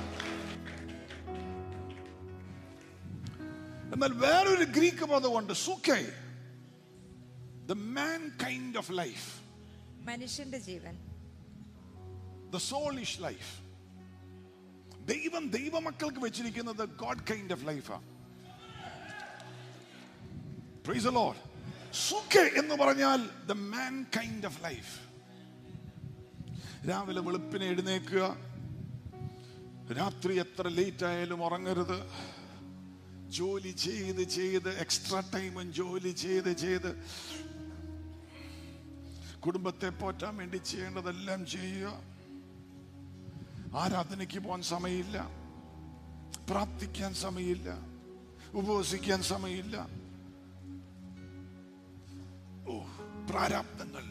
S2: എന്നാൽ വേറൊരു ഗ്രീക്ക് പദമുണ്ട് സുഖേ the man kind of life
S4: മനുഷ്യന്റെ ജീവൻ
S2: ദ സോളിഷ് ലൈഫ് ദൈവം ദൈവമക്കൾക്ക് വെച്ചിരിക്കുന്നത് ഗോഡ് കൈൻഡ് ഓഫ് ലൈഫാണ് പ്രൈസ് ലോഡ് സുഖ എന്ന് പറഞ്ഞാൽ the man kind of life രാവിലെ വെളുപ്പിനെ എഴുന്നേക്കുക രാത്രി എത്ര ലേറ്റ് ആയാലും ഉറങ്ങരുത് ജോലി ചെയ്ത് ചെയ്ത് എക്സ്ട്രാ ടൈമും ജോലി ചെയ്ത് ചെയ്ത് കുടുംബത്തെ പോറ്റാൻ വേണ്ടി ചെയ്യേണ്ടതെല്ലാം ചെയ്യുക ആരാധനയ്ക്ക് പോകാൻ സമയമില്ല പ്രാർത്ഥിക്കാൻ സമയമില്ല ഉപവസിക്കാൻ സമയമില്ല ഓ പ്രാരാബ്ദങ്ങൾ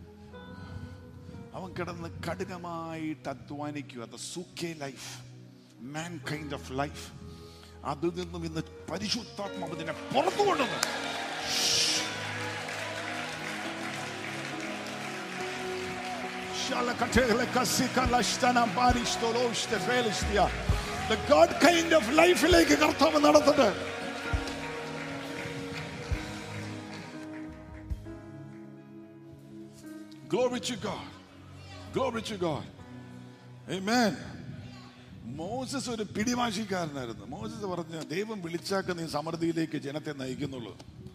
S2: അവൻ കിടന്ന് കഠിനമായിട്ട് അധ്വാനിക്കുക അത് സുഖേ life man kind of life അതിൽ നിന്നും ഇന്ന് പരിശുദ്ധാത്മാവ് ഇതിനെ പുറത്തു കൊണ്ടുവന്നു The God kind of ലൈഫിലേക്ക് കർത്താവ് നടത്തട്ടെ Glory to God. Glory to God. Amen. Moses ഒരു പിടിവാശിക്കാരനായിരുന്നു മോസസ് പറഞ്ഞ ദൈവം വിളിച്ചാക്ക നീ സമൃദ്ധിയിലേക്ക് ജനത്തെ നയിക്കുന്നുള്ളൂ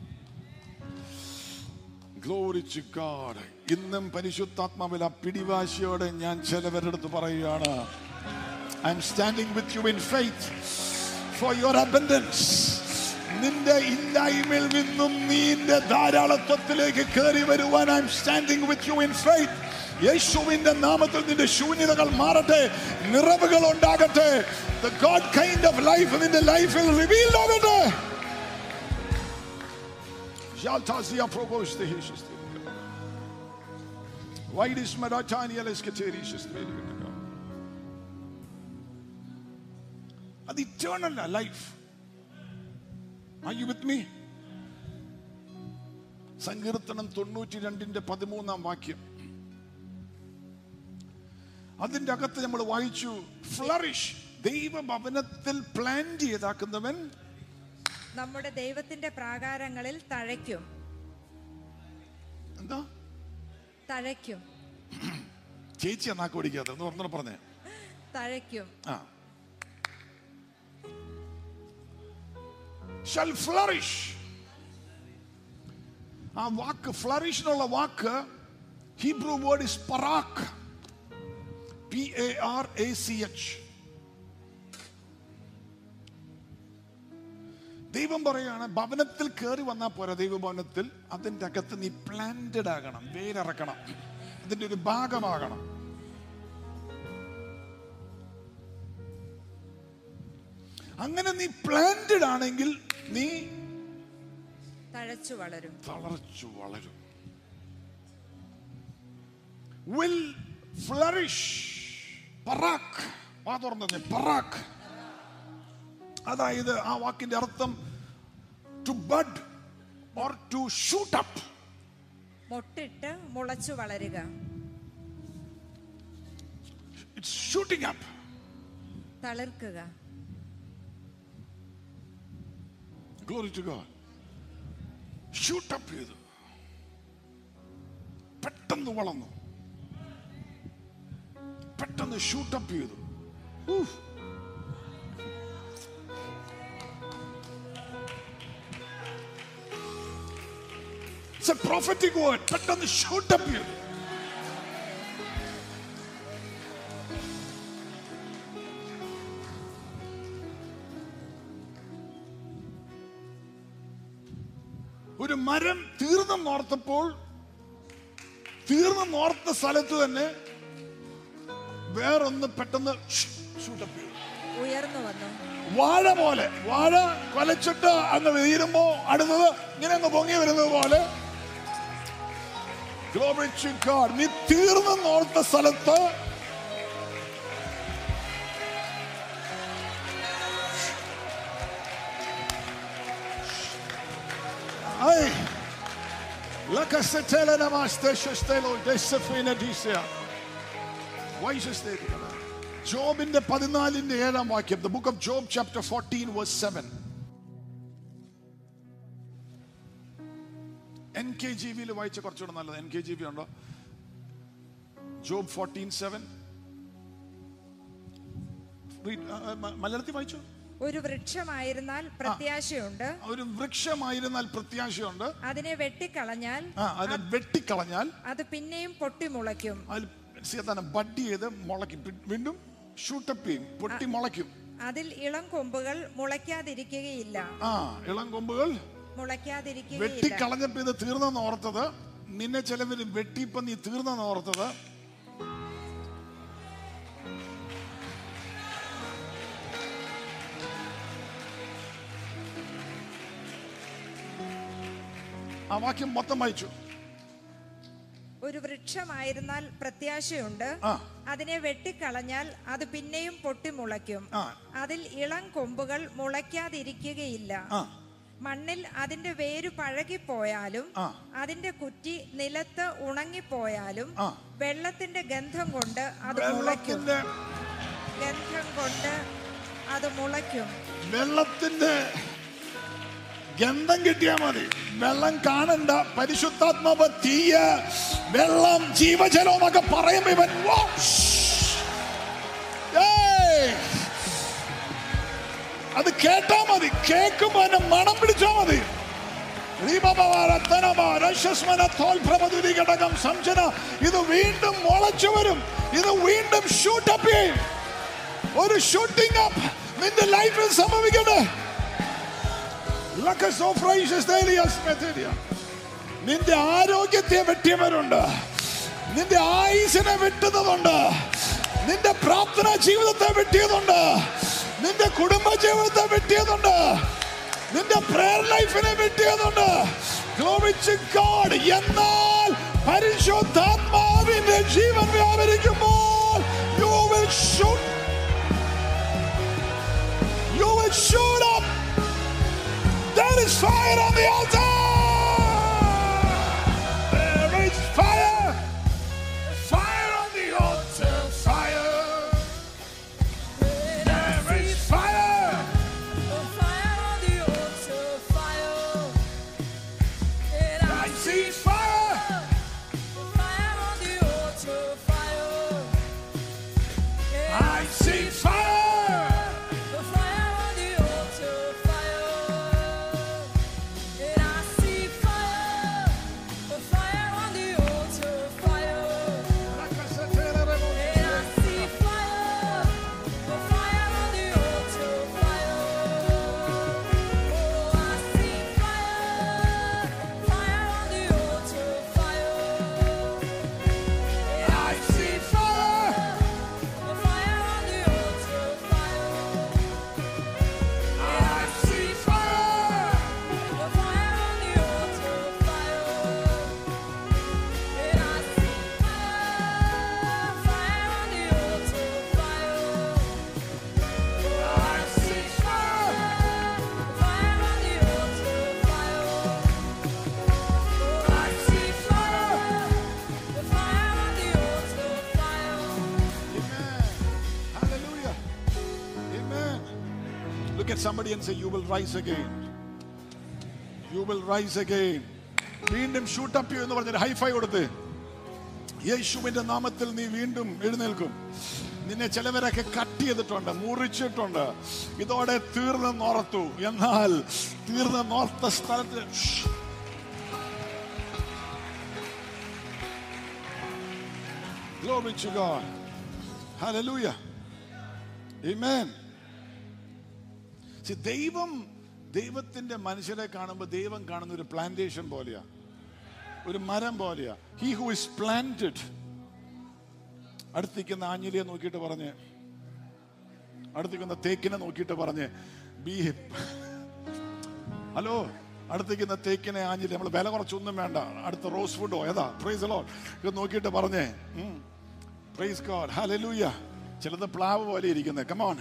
S2: ഗ്ലോറി ടു ഗോഡ് ഇന്നും പരിശുദ്ധാത്മാവിൽ ആ പിടിവാശിയോടെ ഞാൻ ചിലവരുടെ അടുത്ത് പറയുകയാണ് I'm standing with you in faith for your abundance നിന്റെ ഇല്ലായ്മയിൽ നിന്നും നീന്റെ ധാരാളത്വത്തിലേക്ക് കയറി വരുവാൻ I'm standing with you in faith യേശുവിന്റെ നാമത്തിൽ നിന്റെ ശൂന്യതകൾ മാറട്ടെ നിറവുകൾ ഉണ്ടാകട്ടെ the God kind of life നിന്റെ ലൈഫിൽ റിവീൽ ആകട്ടെ Jaltazia progoste hisiste. Vaidis medatania lesketerishes അത് eternal life Are you with me? സങ്കീർത്തനം തൊണ്ണൂറ്റി രണ്ടിന്റെ പതിമൂന്നാം വാക്യം അതിന്റെ അകത്ത് നമ്മൾ വായിച്ചു ഫ്ലറിഷ് ദൈവഭവനത്തിൽ പ്ലാൻ ചെയ്താക്കുന്നവൻ
S4: നമ്മുടെ ദൈവത്തിന്റെ പ്രാകാരങ്ങളിൽ തഴയ്ക്കും
S2: എന്താ
S4: തഴയ്ക്കും
S2: ചേച്ചി എന്നാക്ക് പിടിക്കാതെ എന്ന് പറഞ്ഞു പറഞ്ഞേ
S4: തഴയ്ക്കും
S2: ആ ഷൽ ഫ്ലറിഷ് ആ വാക്ക് ഫ്ലറിഷ് എന്നുള്ള വാക്ക് ഹീബ്രു വേർഡ് ഇസ് പറാക്ക് P A R A C H ദൈവം പറയാണ് ഭവനത്തിൽ കയറി വന്നാൽ പോരാ ദൈവഭവനത്തിൽ അതിൻ്റെ അകത്ത് നീ പ്ലാന്റഡ് ആകണം വേരിറക്കണം അതിന്റെ ഒരു ഭാഗമാകണം അങ്ങനെ നീ പ്ലാന്റഡ് ആണെങ്കിൽ നീ
S4: തഴച്ചു വളരും
S2: തളർച്ചു വളരും വിൽ ഫ്ലറിഷ് പറാക്ക് വാ തുറന്നു പറാക്ക് അതായത് ആ വാക്കിന്റെ അർത്ഥം to bud or to shoot up
S4: മൊട്ടിട്ട് മുളച്ചു വളരുക
S2: ഇറ്റ്സ് ഷൂട്ടിംഗ് അപ്പ്
S4: തളിർക്കുക
S2: glory to God shoot up ചെയ്തു പെട്ടെന്ന് വളർന്നു പെട്ടെന്ന് ഷൂട്ട് അപ്പ് ചെയ്തു ഊഫ്. It's a prophetic word. പെട്ടെന്ന് ഷൂട്ട് അപ്പ് ചെയ്തു ഒരു മരം തീർന്നെന്നോർത്തപ്പോൾ തീർന്നെന്നോർത്ത സ്ഥലത്ത് തന്നെ വേറൊന്ന് പെട്ടെന്ന് ഷൂട്ടപ്പ് ചെയ്തു
S4: ഉയർന്നു വന്നു
S2: വാഴ പോലെ വാഴ കൊലച്ചിട്ട് അങ്ങ് വീരുമ്പോ അടുത്തത് ഇങ്ങനെ അങ്ങ് പൊങ്ങി വരുന്നത് പോലെ Glory to God. നീ തീർന്നെന്നോർത്ത സ്ഥലത്ത് Ay. La casetela namaste shostelo desefina disia. Why is this there? ജോബിന്റെ പതിനാലിന്റെ ഏഴാം വാക്യം the book of Job chapter fourteen verse seven N K J വിയിൽ വായിച്ച കുറച്ചുകൂടെ നല്ലത് എൻ കെ ജി വി ഉണ്ടോ ജോബ് ഫോർട്ടീൻ സെവൻ മലയാളത്തിൽ വായിച്ചു
S4: ഒരു വൃക്ഷമായിരുന്നാൽ പ്രത്യാശയുണ്ട്
S2: ഒരു വൃക്ഷമായിരുന്നാൽ പ്രത്യാശയുണ്ട്
S4: അതിനെ വെട്ടിക്കളഞ്ഞാൽ
S2: ആ അതിനെ വെട്ടിക്കളഞ്ഞാൽ
S4: അത് പിന്നെയും പൊട്ടിമുളയ്ക്കും
S2: അതിൽ സീതാണ് ബഡ് ചെയ്ത് മുളയ്ക്കും പി- വീണ്ടും ഷൂട്ടപ്പ് ചെയ്യും പൊട്ടി മുളയ്ക്കും
S4: അതിൽ ഇളം കൊമ്പുകൾ മുളയ്ക്കാതിരിക്കുകയില്ല
S2: ആ ഇളം കൊമ്പുകൾ
S4: മുളയ്ക്കാതിരിക്കുകയില്ല
S2: വെട്ടിക്കളഞ്ഞപ്പോ ഇത് തീർന്നെന്ന് ഓർത്തത് നിന്നെ ചിലവര് വെട്ടിയപ്പോ നീ തീർന്നെന്ന് ഓർത്തത് ആ വാക്യം മൊത്തം വായിച്ചു
S4: ഒരു വൃക്ഷമായിരുന്നാൽ പ്രത്യാശയുണ്ട്
S2: ആ.
S4: അതിനെ വെട്ടിക്കളഞ്ഞാൽ അത് പിന്നെയും പൊട്ടിമുളയ്ക്കും
S2: ആ.
S4: അതിൽ ഇളം കൊമ്പുകൾ മുളയ്ക്കാതിരിക്കുകയില്ല
S2: ആ.
S4: മണ്ണിൽ അതിന്റെ വേര് പഴകിപ്പോയാലും
S2: ആ.
S4: അതിന്റെ കുറ്റി നിലത്ത് ഉണങ്ങിപ്പോയാലും
S2: ആ.
S4: വെള്ളത്തിന്റെ ഗന്ധം കൊണ്ട് അത് മുളയ്ക്കും
S2: വെള്ളത്തിന്റെ
S4: ഗന്ധം കൊണ്ട് അത് മുളയ്ക്കും
S2: വെള്ളത്തിന്റെ ഗന്ധം കിട്ടിയാ മതി വെള്ളം കാണണ്ട പരിശുദ്ധാത്മാവ് തീയ വെള്ളം ജീവജലം എന്നൊക്കെ പറയുമ്പോ ഇവൻ വാ, ഷ്. ഏയ്. അത് കേട്ടാ മതി കേൾക്കുമ്പോ അതിന്റെ മണം പിടിച്ചാ മതി ഘടകം സംശന ഇത് വീണ്ടും മുളച്ചു വരും ഇത് വീണ്ടും ഷൂട്ടപ്പ് ചെയ്യും ഒരു ഷൂട്ടിംഗ് അപ്പ് നിന്റെ ലൈഫിൽ സംഭവിക്കട്ടെ ലക്കസോഫ്രൈസസ് ദേലിയസ് മെത്തേരിയ. നിന്റെ ആരോഗ്യത്തെ വെട്ടിയവരുണ്ട് നിന്റെ ആയുസിനെ വെട്ടുന്നതുണ്ട് നിന്റെ പ്രാർത്ഥന ജീവിതത്തെ വെട്ടിയതുണ്ട് നിന്റെ കുടുംബ ജീവിതത്തെ വെട്ടിയതുണ്ട് നിന്റെ പ്രേയർ ലൈഫിനെ വെട്ടിയതുണ്ട് Glory to God. എന്നാൽ പരിശുദ്ധാത്മാവിന്റെ ജീവൻ വ്യാപരിക്കുമ്പോൾ you will shoot you will shoot up There is fire on the altar! There is fire! Fire on the altar! Fire! There is fire! I see fire! I see fire!
S5: The fire on the altar, fire.
S2: at somebody and say, You will rise again. You will rise again. വീണ്ടും shoot up ചെയ്യൂ എന്ന് പറഞ്ഞൊരു hi-fi കൊടുത്ത് യേശുവിന്റെ നാമത്തിൽ നീ വീണ്ടും എഴുന്നേൽക്കും നിന്നെ ചിലവരൊക്കെ കട്ട് ചെയ്തിട്ടുണ്ട് മുറിച്ചിട്ടുണ്ട് ഇതോടെ തീർന്നെന്നോർത്തു എന്നാൽ തീർന്നെന്നോർത്ത സ്ഥലത്ത് ഷ്. Glory to God. Hallelujah. Amen. See, ദൈവം ദൈവത്തിന്റെ മനുഷ്യരെ കാണുമ്പോൾ ദൈവം കാണുന്ന ഒരു പ്ലാന്റേഷൻ പോലെയാ ഒരു മരം പോലെയാ ഹി ഹു ഇസ് പ്ലാന്റഡ് അടുത്തിരിക്കുന്ന ആഞ്ഞിലിയെ നോക്കിയിട്ട് പറഞ്ഞ് അടുത്തിരിക്കുന്ന തേക്കിനെ നോക്കിയിട്ട് പറഞ്ഞ് ബി ഹലോ അടുത്തിരിക്കുന്ന തേക്കിനെ ആഞ്ഞിലി നമ്മൾ വില കുറച്ചൊന്നും വേണ്ട അടുത്ത റോസ് ഫുഡോ ഏതാ പ്രൈസ് ലോ ഇത് നോക്കിയിട്ട് പറഞ്ഞേ പ്രൈസ് ഗോഡ് ഹല്ലേലൂയ ചിലത് പ്ലാവ് പോലെ ഇരിക്കുന്നത് come on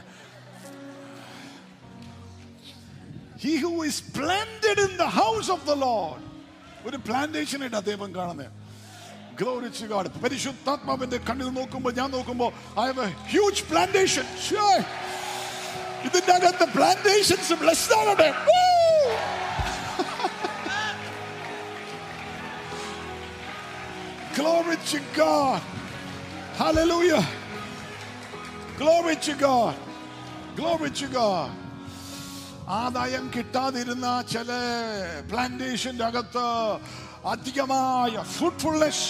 S2: He who is planted in the house of the Lord. ഒരു പ്ലാന്റേഷൻ ആയിട്ട് അദ്ദേഹം കാണുന്നത് Glory to God. പരിശുദ്ധാത്മാവിന്റെ കണ്ണിൽ നോക്കുമ്പോൾ ഞാൻ നോക്കുമ്പോൾ I have a huge plantation ഇതിന്റെ അകത്ത് പ്ലാന്റേഷൻസ് ബ്ലസ്ഡ് ആകട്ടെ Woo! Glory to God. Hallelujah. Glory to God. Glory to God. ആദായം കിട്ടാതിരുന്ന ചില പ്ലാന്റേഷന്റെ അകത്ത് അധികമായ fruitfulness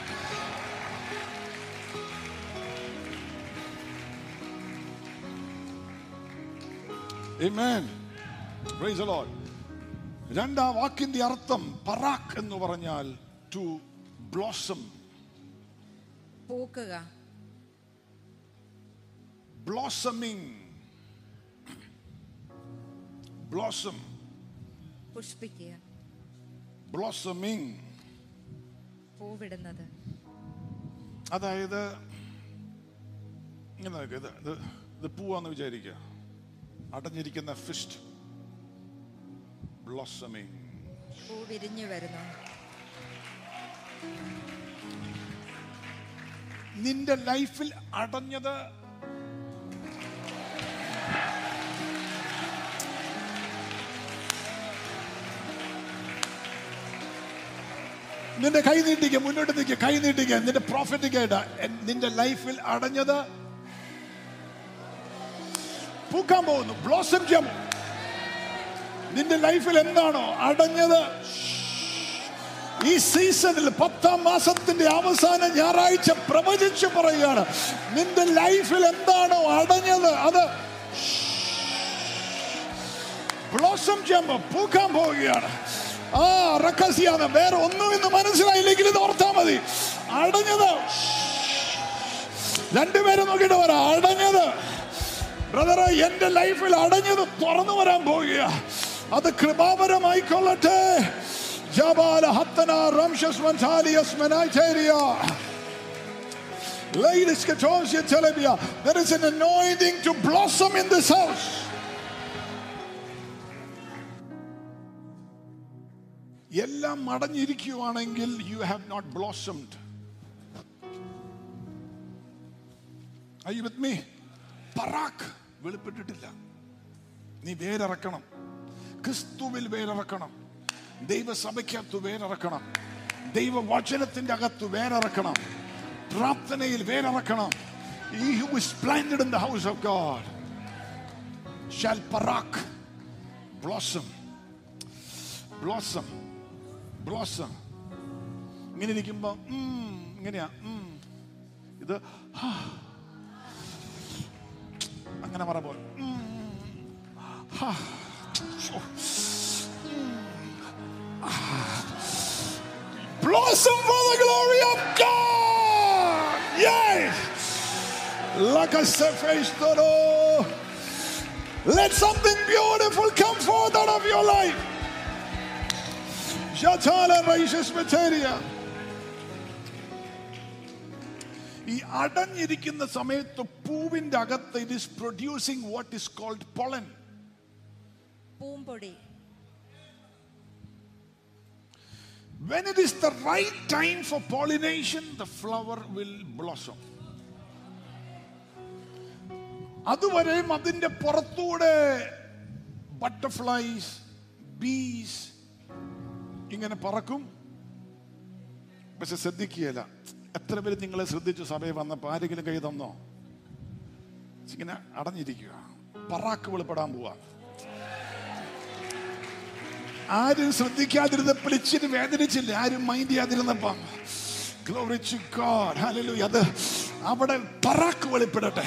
S2: Amen. Praise the Lord. രണ്ടാം വാക്കിന്റെ അർത്ഥം പറാക്ക് എന്ന് പറഞ്ഞാൽ ടു ബ്ലോസം
S4: പൂക്കുക
S2: ബ്ലോസമിങ് ബ്ലോസം
S4: പുഷ്പിക്കുക
S2: ബ്ലോസമിങ്
S4: പൂവിടുന്നത്
S2: അതായത് ഇങ്ങനെ നോക്ക്, ഇത് ഇത് ഇത് പൂവാന്ന് വിചാരിക്കുക അടഞ്ഞിരിക്കുന്ന ഫിസ്റ്റ് ബ്ലോസമിങ്
S4: പൂ വിരിഞ്ഞു വരുന്നു
S2: നിന്റെ ലൈഫിൽ അടഞ്ഞത് നിന്റെ കൈ നീട്ടിക്ക മുന്നോട്ട് നിൽക്കുക കൈ നീട്ടിക്ക നിന്റെ പ്രോഫിറ്റിക്കായിട്ട് നിന്റെ ലൈഫിൽ അടഞ്ഞത് പൂക്കാൻ പോകുന്നു ബ്ലോസം ചെയ്യാൻ പോകുന്നു. നിന്റെ ലൈഫിൽ എന്താണോ അടഞ്ഞത് ഈ സീസണിൽ പത്താം മാസത്തിന്റെ അവസാന ഞായറാഴ്ച പ്രവചിച്ച് പറയുകയാണ് നിന്റെ ലൈഫിൽ എന്താണോ അടഞ്ഞത് അത് ബ്ലോസം ചെയ്യുമ്പോ പൂക്കാൻ പോവുകയാണ് ആ റക്കസിയാണ് വേറെ ഒന്നും ഇന്ന് മനസ്സിലായില്ലെങ്കിൽ ഇത് ഓർത്താ മതി അടഞ്ഞത് രണ്ടുപേരും നോക്കിയിട്ട് പറ അടഞ്ഞത് ബ്രദറെ എന്റെ ലൈഫിൽ അടഞ്ഞത് തുറന്നു വരാൻ പോവുക അത് കൃപാപരമായിക്കൊള്ളട്ടെ ജബാല ഹത്തന റംഷസ് മൻസാലിയസ് മെനായിറ്റേരിയ Ladies, Katosia, Telebia, there is an anointing to blossom in this house. എല്ലാം മടഞ്ഞിരിക്കുവാണെങ്കിൽ you have not blossomed I with me പറാക്ക് വെളിപ്പെട്ടിട്ടില്ല നീ വേരിറക്കണം ക്രിസ്തുവിൽ വേരിറക്കണം ദൈവസഭയ്ക്കകത്ത് വേരിറക്കണം ദൈവവചനത്തിന്റെ അകത്ത് വേരിറക്കണം പ്രാർത്ഥനയിൽ വേരിറക്കണം ഈ who is planted in the house of God shall പറാക്ക് ബ്ലോസം ബ്ലോസം ബ്ലോസം ഇങ്ങനെ ഇരിക്കുമ്പോ ഉം, ഇങ്ങനെയാ ഉം. ഇത് ഹാ. അങ്ങനെ പറ പോലെ Blossom for the glory of God. Yes. Like a surface Let something beautiful come forth out of your life. Shatala Raishas Materia. ഈ അടഞ്ഞിരിക്കുന്ന സമയത്ത് പൂവിന്റെ അകത്ത് it is producing what is called pollen
S4: പൂമ്പൊടി
S2: When it is the right time for pollination, the flower will blossom. അതുവരെയും അതിന്റെ പുറത്തൂടെ butterflies ബീസ് ഇങ്ങനെ പറക്കും പക്ഷെ ശ്രദ്ധിക്കുകയില്ല എത്ര പേര് നിങ്ങളെ ശ്രദ്ധിച്ചു സഭയിൽ വന്നപ്പോൾ ആരെങ്കിലും കൈ തന്നോ ഇങ്ങനെ അടഞ്ഞിരിക്കുക പറാക്ക് വെളിപ്പെടാൻ പോവാ ആരും ശ്രദ്ധിക്കാതിരുന്നപ്പോൾ ഇച്ചിരി വേദനിച്ചില്ല ആരും മൈൻഡ് ചെയ്യാതിരുന്നപ്പം Glory to God. Hallelujah. അത് അവിടെ പറാക്ക് വെളിപ്പെടട്ടെ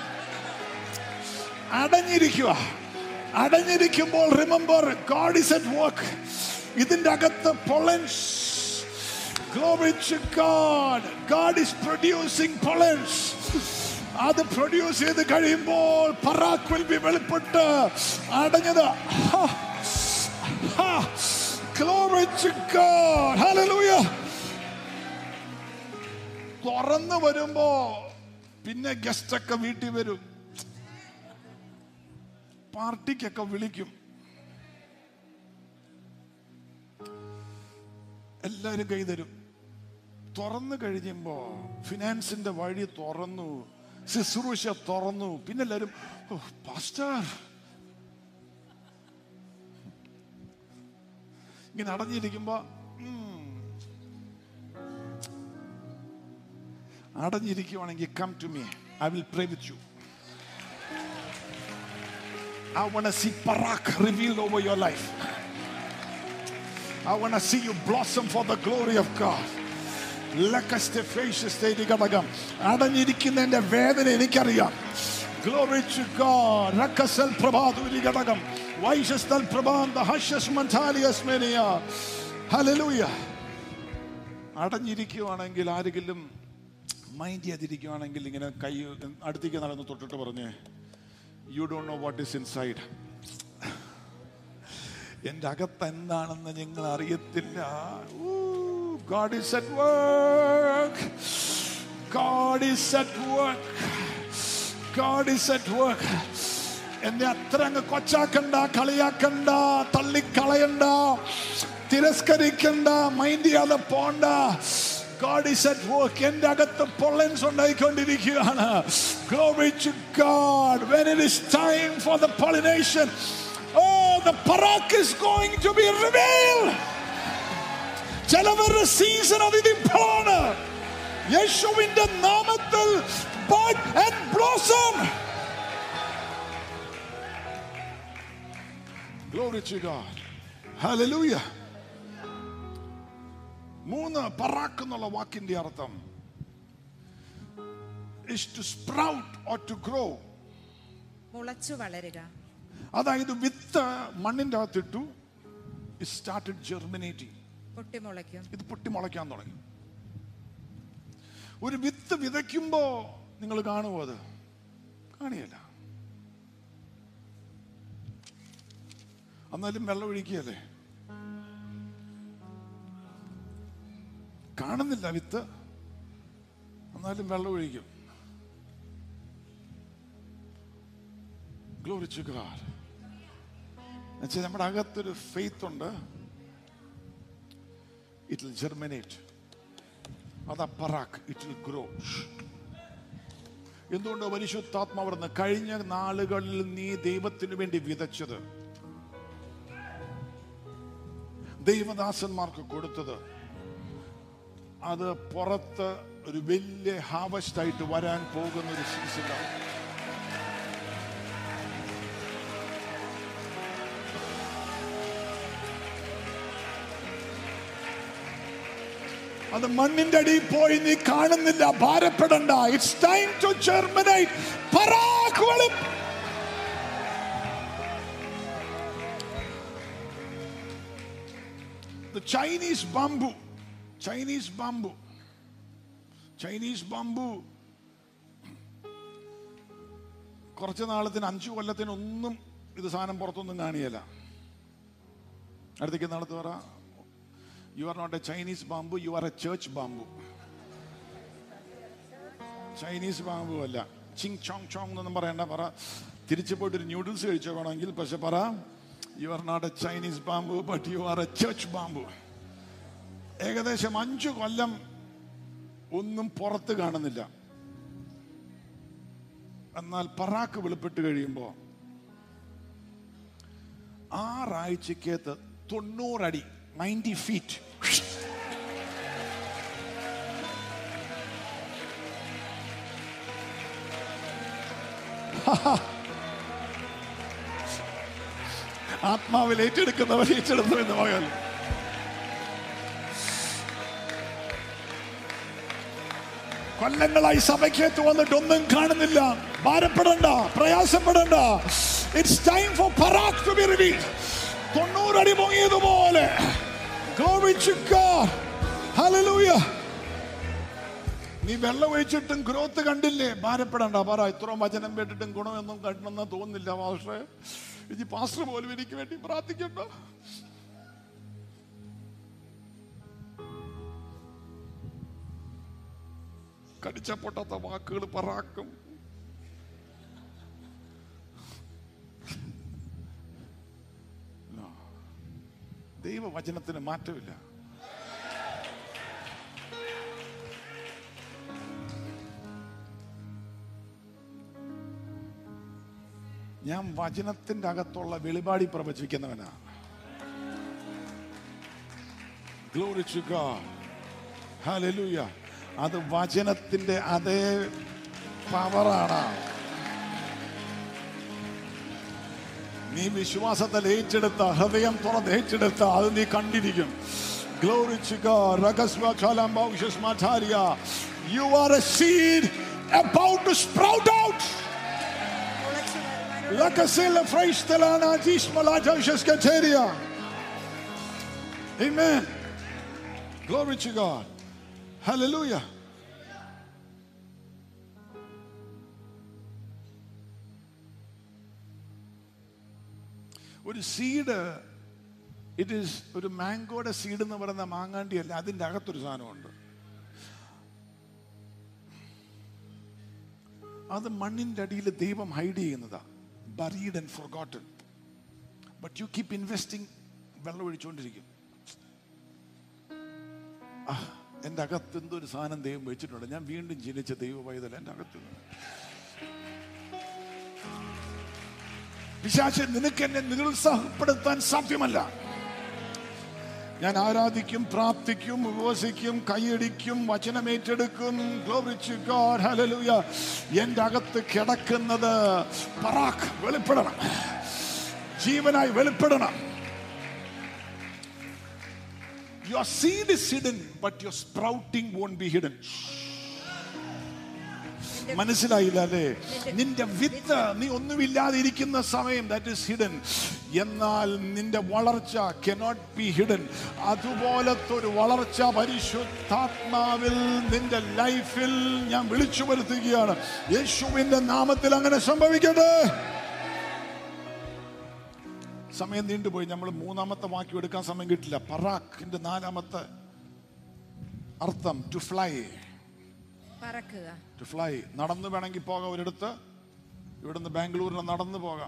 S2: അടഞ്ഞിരിക്കുക അടഞ്ഞിരിക്കുമ്പോൾ remember God is at work ഇതിന്റെ അകത്ത് pollens Glory to God. God is producing pollens. അത് പ്രൊഡ്യൂസ് ചെയ്ത് കഴിയുമ്പോൾ പറാക്ക് വിൽ ബി വെളിപ്പെട്ട് അടഞ്ഞത് ഹാ, ഹാ. Glory to God. Hallelujah. തുറന്നു വരുമ്പോ പിന്നെ ഗസ്റ്റ് ഒക്കെ വീട്ടിൽ വരും പാർട്ടിക്കൊക്കെ വിളിക്കും എല്ലാവരും കൈ തരും തുറന്നു കഴിയുമ്പോ ഫിനാൻസിന്റെ വഴി തുറന്നു ശുശ്രൂഷ തുറന്നു പിന്നെ എല്ലാവരും "ഓ, പാസ്റ്റർ ഇങ്ങനെ അടഞ്ഞിരിക്കുമ്പോ ഉം. അടഞ്ഞിരിക്കുവാണെങ്കിൽ come to me I will pray with you I want to see Parak revealed over your life. I want to see you blossom for the glory of God. ലക്കസ്റ്റെഫേഷ്യസ്തേരികടകം. അടഞ്ഞിരിക്കുന്നതിന്റെ വേദന എനിക്കറിയാം ഗ്ലോറി ടു ഗോഡ് റക്കസൽ പ്രഭാതുരി ഘടകം വൈശസ്തൽ പ്രഭാന്ത ഹഷ്യസ് മന്താലിയസ് mania hallelujah അടഞ്ഞിരിക്കുവാണെങ്കിൽ ആരെങ്കിലും mind ചെയ്യാതിരിക്കുവാണെങ്കിൽ ഇങ്ങനെ കൈ അടുത്തേക്ക് നടന്ന് തൊട്ടിട്ട് പറഞ്ഞ് you don't know what is inside എൻ്റെ അകത്ത് എന്താണെന്ന് നിങ്ങൾ അറിയത്തില്ല God is at work God is at work God is at work എന്നെ അത്ര അങ്ങ് കൊച്ചാക്കണ്ട കളിയാക്കണ്ട തള്ളിക്കളയണ്ട തിരസ്കരിക്കണ്ട മൈൻഡ് ചെയ്യാതെ പോണ്ട God is at work. എൻ്റെ അകത്ത് പൊള്ളൻസ് ഉണ്ടായിക്കൊണ്ടിരിക്കുകയാണ് Glory to God. When it is time for the pollination, oh, the parak is going to be revealed. ചിലവരുടെ season അത് ഇപ്പോഴാണ് യേശുവിന്റെ നാമത്തിൽ bud and blossom. Glory to God. Hallelujah. മൂന്ന് പറാക്ക് എന്നുള്ള വാക്കിന്റെ അർത്ഥം is to sprout or to grow
S4: മുളച്ചു വളരുക
S2: അതായത് വിത്ത് മണ്ണിന്റെ അകത്തിട്ടു സ്റ്റാർട്ടഡ് ജെർമിനേറ്റിംഗ്
S4: പൊട്ടിമുളയ്ക്കും
S2: ഇത് പൊട്ടി മുളയ്ക്കാൻ തുടങ്ങി ഒരു വിത്ത് വിതയ്ക്കുമ്പോ നിങ്ങൾ കാണുമോ അത് കാണിയല്ല എന്നാലും വെള്ളം ഒഴിക്കുകയല്ലേ കാണുന്നില്ല വിത്ത് എന്നാലും വെള്ളം ഒഴിക്കും ഗ്ലോറി ടു ഗോഡ് എന്നുവെച്ചാൽ നമ്മുടെ അകത്തൊരു ഫെയ്ത്ത് ഉണ്ട് ഇറ്റ് വിൽ ജെർമിനേറ്റ് അതാ പറാക്ക് ഇറ്റ് വിൽ ഗ്രോ എന്തുകൊണ്ട് പരിശുദ്ധാത്മാവ് പറഞ്ഞ കഴിഞ്ഞ നാളുകളിൽ നീ ദൈവത്തിന് വേണ്ടി വിതച്ചത് ദൈവദാസന്മാർക്ക് കൊടുത്തത് അത് പുറത്ത് ഒരു വലിയ ഹാർവസ്റ്റ് ആയിട്ട് വരാൻ പോകുന്ന ഒരു സീസണാണ് അത് മണ്ണിന്റെ അടിയിൽ പോയി നീ കാണുന്നില്ല ഭാരപ്പെടണ്ട ഇറ്റ്സ് ടൈം ടു ജെർമിനേറ്റ് പറാക്ക് വെളി The Chinese bamboo, Chinese bamboo, Chinese bamboo കുറച്ച് നാളത്തിന് അഞ്ചു കൊല്ലത്തിന് ഒന്നും ഇത് സാധനം പുറത്തൊന്നും കാണിയല്ല അടുത്തേക്ക് നാളത്ത് പറ you are not a Chinese bamboo you are a church bamboo Chinese bamboo അല്ല ചിങ് ചോങ് ചോങ് എന്നൊന്നും പറയണ്ട പറ തിരിച്ചു പോയിട്ട് ഒരു ന്യൂഡിൽസ് കഴിച്ചോ വേണമെങ്കിൽ പക്ഷെ പറ you are not a Chinese bamboo but you are a church bamboo ഏകദേശം അഞ്ചു കൊല്ലം ഒന്നും പുറത്ത് കാണുന്നില്ല എന്നാൽ പറാക്ക് വെളിപ്പെട്ട് കഴിയുമ്പോൾ ആറാഴ്ചക്കകത്ത് തൊണ്ണൂറടി നയൻറ്റി ഫീറ്റ് ആത്മാവിൽ ഏറ്റെടുക്കുന്നവർ ഏറ്റെടുത്തു എന്ന് പറയാൻ കൊല്ലങ്ങളായി സഭയ്ക്കകത്ത് വന്നിട്ട് ഒന്നും കാണുന്നില്ല ഭാരപ്പെടണ്ട പ്രയാസപ്പെടണ്ട ഇറ്റ്സ് ടൈം ഫോർ പറാക് ടു ബി റിവീൽഡ് തൊണ്ണൂറടി പൊങ്ങിയതുപോലെ Glory to God. Hallelujah. നീ വെള്ളം ഒഴിച്ചിട്ടും ഗ്രോത്ത് കണ്ടില്ലേ ഭാരപ്പെടണ്ട പറ ഇത്രയും വചനം കേട്ടിട്ടും ഗുണമൊന്നും കണ്ടെന്ന് തോന്നുന്നില്ല പാസ്റ്ററെ ഇനി പാസ്റ്റർ പോലും എനിക്ക് വേണ്ടി പ്രാർത്ഥിക്കണ്ട കടിച്ച പൊട്ടാത്ത വാക്കുകൾ പറാക്കും No. ദൈവവചനത്തിന് മാറ്റമില്ല ഞാൻ വചനത്തിന്റെ അകത്തുള്ള വെളിപാടി പ്രവചിക്കുന്നവനാ Glory to God. Hallelujah. അത് വചനത്തിന്റെ അതേ പവറാണ് നീ വിശ്വാസത്തിൽ ഏറ്റെടുത്ത ഹൃദയം തുറന്ന് ഏറ്റെടുത്ത അത് നീ കണ്ടിരിക്കും Glory to God. Rakasma chalam baushas mataria. You are a seed about to sprout out. Lakasila freistelana tismalata kateria. Amen. Glory to God. Hallelujah. ഒരു സീഡ് ഇറ്റ് ഈസ് ഒരു മാംഗോയുടെ സീഡ് എന്ന് പറയുന്ന മാങ്ങാണ്ടി അല്ല അതിൻ്റെ അകത്തൊരു സാധനമുണ്ട് അത് മണ്ണിൻ്റെ അടിയിൽ ദൈവം ഹൈഡ് ചെയ്യുന്നതാ buried and forgotten but you keep investing വെള്ളം ഒഴിച്ചുകൊണ്ടിരിക്കും ആ, എൻ്റെ അകത്ത് എന്തോ ഒരു സാധനം ദൈവം വെച്ചിട്ടുണ്ട് ഞാൻ വീണ്ടും ജനിച്ച ദൈവ പൈതൽ എൻ്റെ അകത്ത് പിശാച് നിനക്ക് എന്നെ നിരുത്സാഹപ്പെടുത്താൻ സാധ്യമല്ല ഞാൻ ആരാധിക്കും പ്രാർത്ഥിക്കും ഉപവസിക്കും കൈയടിക്കും വചനമേറ്റെടുക്കും Glory to God. Hallelujah. എൻ്റെ അകത്ത് കിടക്കുന്നത് പറാക്ക് വെളിപ്പെടണം ജീവനായി വെളിപ്പെടണം Your seed is hidden, but your sprouting won't be hidden. മനസ്സിലായില്ല അല്ലേ നിന്റെ വിത്ത് നീ ഒന്നുമില്ലാതെ ഇരിക്കുന്ന സമയം ദാറ്റ് ഇസ് ഹിഡൻ എന്നാൽ നിന്റെ വളർച്ച കനോട്ട് ബി ഹിഡൻ അതുപോലത്തെ ഒരു വളർച്ച പരിശുദ്ധാത്മാവിൽ നിന്റെ ലൈഫിൽ ഞാൻ വിളിച്ചു വരുത്തുകയാണ് യേശുവിന്റെ നാമത്തിൽ അങ്ങനെ സംഭവിക്കട്ടെ സമയം നീണ്ടുപോയി നമ്മൾ മൂന്നാമത്തെ വാക്യം എടുക്കാൻ സമയം കിട്ടില്ല പറാഖിന്റെ നാലാമത്തെ അർത്ഥം ടു ഫ്ലൈ
S4: പറക്കുക
S2: ടു ഫ്ലൈ നടന്നു വേണമെങ്കിൽ പോകാം ഒരിടത്ത് ഇവിടുന്ന് ബാംഗ്ലൂരിന് നടന്നു പോകാം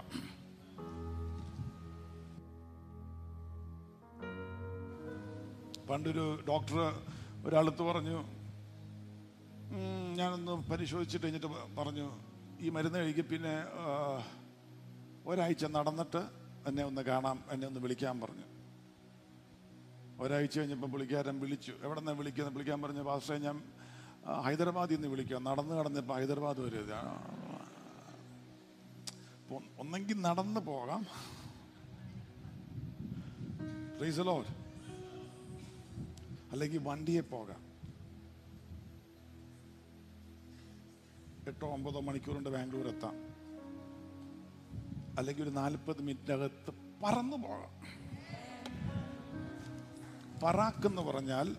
S2: പണ്ടൊരു ഡോക്ടർ ഒരാളത്ത് പറഞ്ഞു "ഉം, ഞാനൊന്ന് പരിശോധിച്ചിട്ട് കഴിഞ്ഞിട്ട് പ- പറഞ്ഞു ഈ മരുന്ന് കഴിക്കും പിന്നെ ആ, ഒരാഴ്ച നടന്നിട്ട് എന്നെ ഒന്ന് കാണാം എന്നെ ഒന്ന് വിളിക്കാൻ പറഞ്ഞു ഒരാഴ്ച കഴിഞ്ഞപ്പോൾ പുള്ളിക്കാരൻ വിളിച്ചു എവിടെ നിന്ന് വിളിക്കുന്നത് വിളിക്കാൻ പറഞ്ഞു പാസ്റ്റേ ഞാൻ ആ, ഹൈദരാബാദിൽ നിന്ന് വിളിക്കുക നടന്ന് കടന്നപ്പോൾ ഹൈദരാബാദ് വരെ ഇത്. ആ, അപ്പൊ ഒന്നെങ്കിൽ നടന്ന് പോകാം Praise the Lord. അല്ലെങ്കിൽ വണ്ടിയെ പോകാം എട്ടോ ഒമ്പതോ മണിക്കൂർ കൊണ്ട് ബാംഗ്ലൂർ എത്താം അല്ലെങ്കിൽ ഒരു നാൽപ്പത് മിനിറ്റിനകത്ത് പറന്നു പോകാം പറാക്ക് എന്ന് പറഞ്ഞാൽ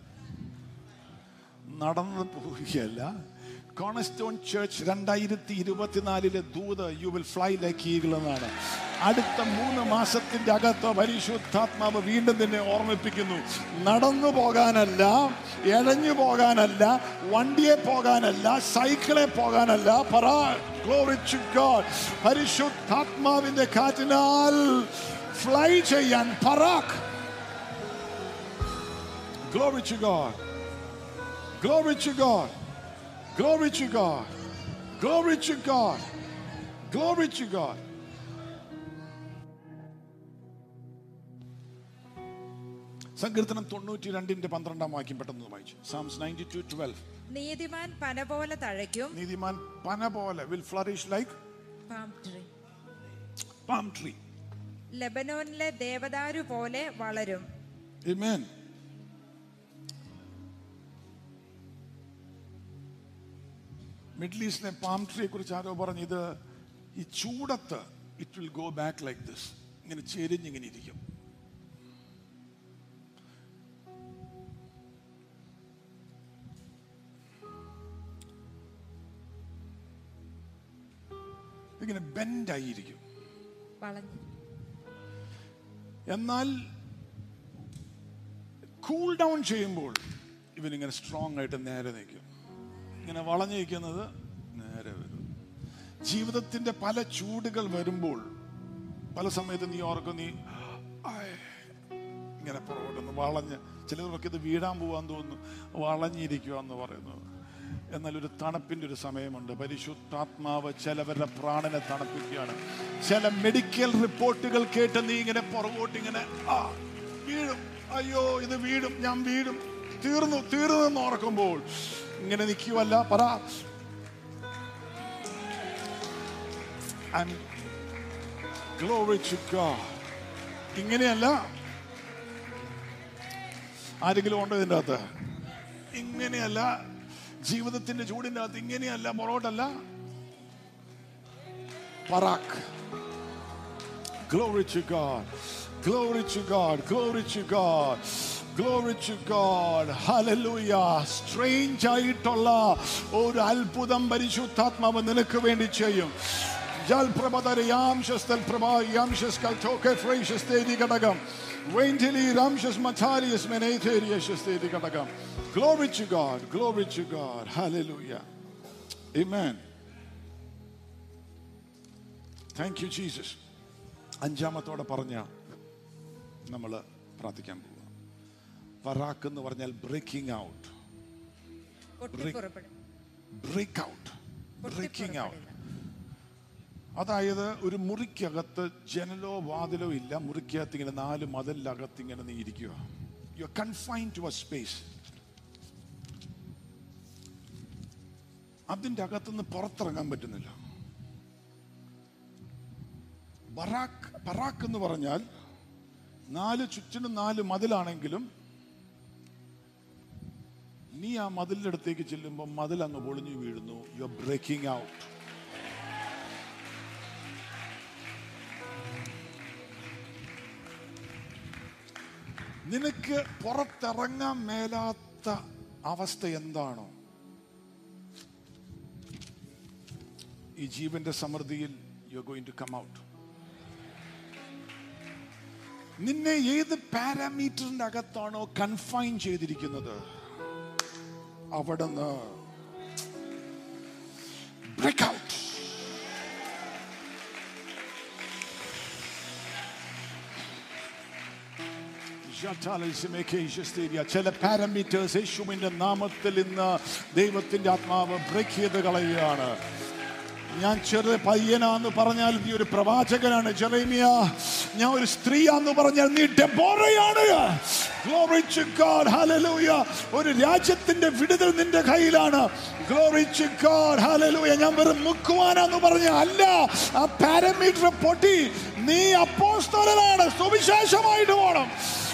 S2: നടന്നു പോവുകയല്ല കോണസ്റ്റോൺ ചേർച്ച് രണ്ടായിരത്തി ഇരുപത്തിനാലിലെ ദൂത് you will fly like eagle എന്നാണ് അടുത്ത മൂന്ന് മാസത്തിന്റെ അകത്ത് പരിശുദ്ധാത്മാവ് വീണ്ടും നിന്നെ ഓർമ്മിപ്പിക്കുന്നു നടന്നു പോകാനല്ല എഴഞ്ഞു പോകാനല്ല വണ്ടിയെ പോകാനല്ല സൈക്കിളെ പോകാനല്ല പറ Glory to God. പരിശുദ്ധാത്മാവിന്റെ കാറ്റിനാൽ ഫ്ലൈ ചെയ്യാൻ പറാക്ക് Glory to God. Glory to God. Glory to God. Glory to God. Glory to God. സങ്കീർത്തനം തൊണ്ണൂറ്റി രണ്ടിന്റെ പന്ത്രണ്ടാം വാക്യം പെട്ടെന്ന് വായിച്ചു സാംസ് നയൻറ്റി ടു ട്വൽവ്
S4: നീതിമാൻ പന പോലെ തഴയ്ക്കും
S2: നീതിമാൻ പന പോലെ will flourish like
S4: palm tree
S2: palm tree
S4: ലെബനോനിലെ ദേവദാരു പോലെ വളരും
S2: Amen. മിഡിൽ ഈസ്റ്റിലെ പാം ട്രീയെ കുറിച്ച് ആരോ പറഞ്ഞു ഇത് ഈ ചൂടത്ത് it will go back like this ഇങ്ങനെ ചെരിഞ്ഞിങ്ങനെ ഇരിക്കും ഇങ്ങനെ ബെൻഡായിരിക്കും
S4: വളഞ്ഞു
S2: എന്നാൽ കൂൾ ഡൗൺ ചെയ്യുമ്പോൾ ഇവനിങ്ങനെ സ്ട്രോങ് ആയിട്ട് നേരെ നിൽക്കും ഇങ്ങനെ വളഞ്ഞിരിക്കുന്നത് നേരെ വരും ജീവിതത്തിന്റെ പല ചൂടുകൾ വരുമ്പോൾ പല സമയത്ത് നീ ഓർക്കും നീ ആയ്, ഇങ്ങനെ പുറകോട്ടൊന്ന് വളഞ്ഞ് ചിലർക്ക് ഇത് വീഴാൻ പോവാൻ തോന്നുന്നു വളഞ്ഞിരിക്കുക എന്ന് പറയുന്നത് എന്നാൽ ഒരു തണുപ്പിന്റെ ഒരു സമയമുണ്ട് പരിശുദ്ധാത്മാവ് ചിലവരുടെ പ്രാണനെ തണുപ്പിക്കുകയാണ് ചില മെഡിക്കൽ റിപ്പോർട്ടുകൾ കേട്ട് നീ ഇങ്ങനെ പുറകോട്ട് ഇങ്ങനെ ആ വീഴും അയ്യോ ഇത് വീഴും ഞാൻ വീഴും തീർന്നു തീർന്നു എന്ന് ഓർക്കുമ്പോൾ ഇങ്ങനെ നിൽക്കുവല്ല പറ I'm Glory to God. ഇങ്ങനെയല്ല ആരെങ്കിലും ഉണ്ടോ ഇതിൻ്റെ അകത്ത് ഇങ്ങനെയല്ല ജീവിതത്തിന്റെ ചൂടിന്റെ അകത്ത് ഇങ്ങനെയല്ല പൊറോട്ടല്ല പറാക്ക് Glory to God. Glory to God. Glory to God. Glory to God. Hallelujah. Strange ആയിട്ടുള്ള ഒരു അത്ഭുതം പരിശുദ്ധാത്മാവ് നിനക്ക് വേണ്ടി ചെയ്യും ജൽപ്രഭതര യാംശസ്തൽ പ്രഭാ യാംശസ്കൽ ടോക്കെ ഫ്രൈശസ്തേരി ഘടകം വെയിൻറ്റിലി രാംശസ് മഥാരിയസ് മെനേഥേരിയശസ്തേരി ഘടകം Glory to God. Glory to God. Hallelujah. Amen. Thank you, Jesus. അഞ്ചാമത്തോടെ പറഞ്ഞ നമ്മൾ പ്രാർത്ഥിക്കാൻ പോവുക പറാക്ക് എന്ന് പറഞ്ഞാൽ ബ്രേക്കിംഗ് ഔട്ട്
S4: പൊട്ടിപ്പുറപ്പെടും
S2: ബ്രേക്ക് ഔട്ട് ബ്രേക്കിംഗ് ഔട്ട്
S4: പൊട്ടിപ്പുറപ്പെടില്ല
S2: അതായത് ഒരു മുറിക്കകത്ത് ജനലോ വാതിലോ ഇല്ല മുറിക്കകത്ത് ഇങ്ങനെ നാല് മതിലകത്ത് ഇങ്ങനെ നീ ഇരിക്കുക you are confine to a space അതിൻ്റെ അകത്തുനിന്ന് പുറത്തിറങ്ങാൻ പറ്റുന്നില്ല ബറാക്ക് ബറാക്ക് എന്ന് പറഞ്ഞാൽ നാല് ചുറ്റിനും നാല് മതിലാണെങ്കിലും നീ ആ മതിലിന്റെ അടുത്തേക്ക് ചെല്ലുമ്പോൾ മതിൽ അങ്ങ് പൊളിഞ്ഞു വീഴുന്നു യു ആർ ബ്രേക്കിംഗ് ഔട്ട് നിനക്ക് പുറത്തിറങ്ങാൻ മേലാത്ത അവസ്ഥ എന്താണോ ഈ ജീവന്റെ സമൃദ്ധിയിൽ you going to come out നിന്നെ ഏത് പാരാമീറ്ററിന്റെ അകത്താണോ കൺഫൈൻ ചെയ്തിരിക്കുന്നത് അവിടെ നിന്ന് ബ്രേക്ക് ഔട്ട് ചില പാരാമീറ്റേഴ്സ് യേശുവിന്റെ നാമത്തിൽ ഇന്ന് ദൈവത്തിന്റെ ആത്മാവ് ബ്രേക്ക് ചെയ്ത് കളയുകയാണ് ഞാൻ ചെറിയ പയ്യനാന്ന് പറഞ്ഞാൽ നീ ഒരു പ്രവാചകനാണ് ജെറേമിയ ഞാൻ ഒരു സ്ത്രീയാന്ന് പറഞ്ഞാൽ നീ ഡെബോറയാണ് Glory to God. Hallelujah. ഒരു രാജ്യത്തിന്റെ വിടുതൽ നിന്റെ കയ്യിലാണ് Glory to God. Hallelujah. ഞാൻ വെറും മുക്കുവാനാന്ന് പറഞ്ഞ അല്ല ആ പാരമീറ്റർ പൊട്ടി നീ അപ്പോസ്തലനാണ് സുവിശേഷമായിട്ട് പോകണം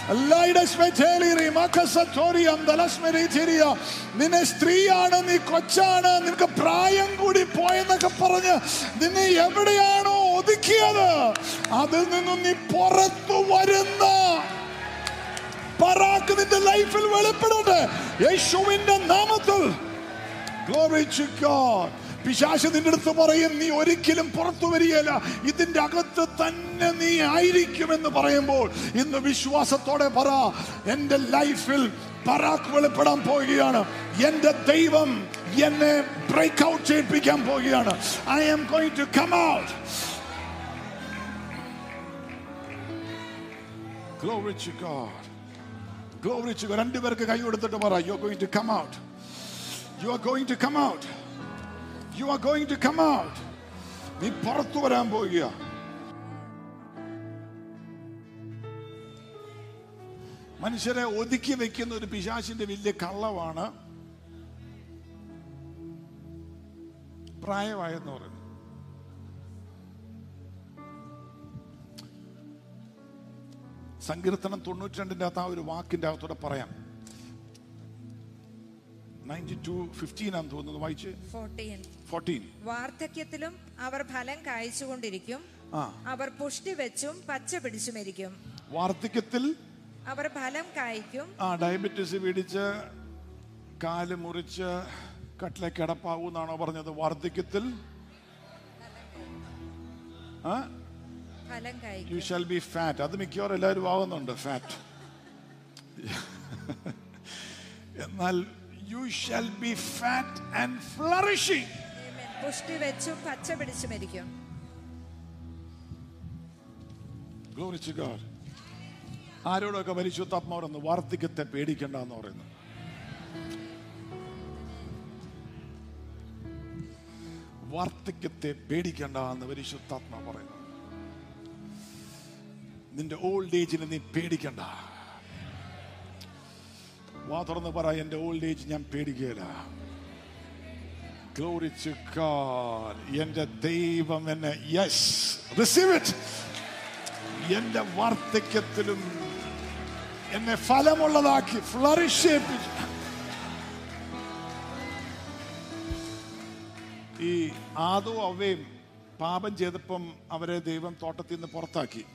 S2: നിന്നെ സ്ത്രീയാണ് നീ കൊച്ചാണ് നിനക്ക് പ്രായം കൂടി പോയെന്നൊക്കെ പറഞ്ഞ് നിന്നെ എവിടെയാണോ ഒതുക്കിയത് അതിൽ നിന്നും നീ പുറത്തു വരുന്ന പറാക്ക് നിന്റെ ലൈഫിൽ വെളിപ്പെടട്ടെ യേശുവിന്റെ നാമത്തിൽ Glory to God. പിശാശ് നിന്റെ അടുത്ത് പറയും നീ ഒരിക്കലും പുറത്തു വരികയില്ല ഇതിന്റെ അകത്ത് തന്നെ നീ ആയിരിക്കുമെന്ന് പറയുമ്പോൾ ഇന്ന് വിശ്വാസത്തോടെ പറ എന്റെ ലൈഫിൽ പറാക്ക് വെളിപ്പെടാൻ പോവുകയാണ് എന്റെ ദൈവം എന്നെ ബ്രേക്ക് ഔട്ട് ചെയ്യിപ്പിക്കാൻ പോവുകയാണ് I am going to come out Glory to God. Glory to God. രണ്ടുപേർക്ക് കൈ കൊടുത്തിട്ട് പറ you are going to come out you are going to come out you are going to come out നീ പുറത്തു വരാൻ പോവുക മനുഷ്യരെ ഒതുക്കി വെക്കുന്ന ഒരു പിശാശിന്റെ വലിയ കള്ളമാണ് പ്രായമായെന്ന് പറയുന്നത് സങ്കീർത്തനം തൊണ്ണൂറ്റി രണ്ടിന്റെ അകത്ത് ആ ഒരു വാക്കിന്റെ അകത്തൂടെ പറയാം നയൻറ്റി ടു ഫിഫ്റ്റീൻ ആണെന്ന് തോന്നുന്നത് വായിച്ച്
S4: ഫോർട്ടീൻ
S2: ഫോർട്ടീൻ
S4: വാർദ്ധക്യത്തിലും അവർ ഫലം കായ്ച്ചുകൊണ്ടിരിക്കും
S2: ആ
S4: അവർ പുഷ്ടി വെച്ചും പച്ച പിടിച്ചുമിരിക്കും
S2: വാർദ്ധക്യത്തിൽ
S4: അവർ ഫലം കായ്ക്കും
S2: ആ ഡയബറ്റീസ് പിടിച്ച് കാല് മുറിച്ച് കട്ടിലെ കിടപ്പാവൂ എന്നാണോ പറഞ്ഞത് വാർദ്ധക്യത്തിൽ ആ
S4: ഫലം കായ്ക്കും
S2: യു ഷാൽ ബി ഫാറ്റ് അത് മിക്കവാറും എല്ലാവരും ആവുന്നുണ്ട് ഫാറ്റ് എന്നാൽ you shall be fat and flourishing
S4: Amen. പുഷ്ടി വെച്ചും പച്ച പിടിച്ചുമിരിക്കും
S2: Glory to God. ആരോടൊക്കെ പരിശുദ്ധാത്മാവരെന്ന് വാർദ്ധക്യത്തെ പേടിക്കണ്ട എന്ന് പറയുന്നു വാർദ്ധക്യത്തെ പേടിക്കണ്ട എന്ന് പരിശുദ്ധാത്മാ പറയുന്നു നിന്റെ ഓൾഡ് ഏജിനെ നീ പേടിക്കണ്ട വാ തുറന്ന് പറ എന്റെ ഓൾഡ് ഏജ് ഞാൻ പേടിക്കുകയില്ല Glory to God. എന്റെ ദൈവം എന്നെ യെസ് റിസീവ് ഇറ്റ് എന്റെ വാർദ്ധക്യത്തിലും എന്നെ ഫലമുള്ളതാക്കി ഫ്ലറിഷ് ചെയ്യിപ്പിച്ചു ഈ ആദോ അവയും പാപം ചെയ്തപ്പം അവരെ ദൈവം തോട്ടത്തിൽ നിന്ന് പുറത്താക്കി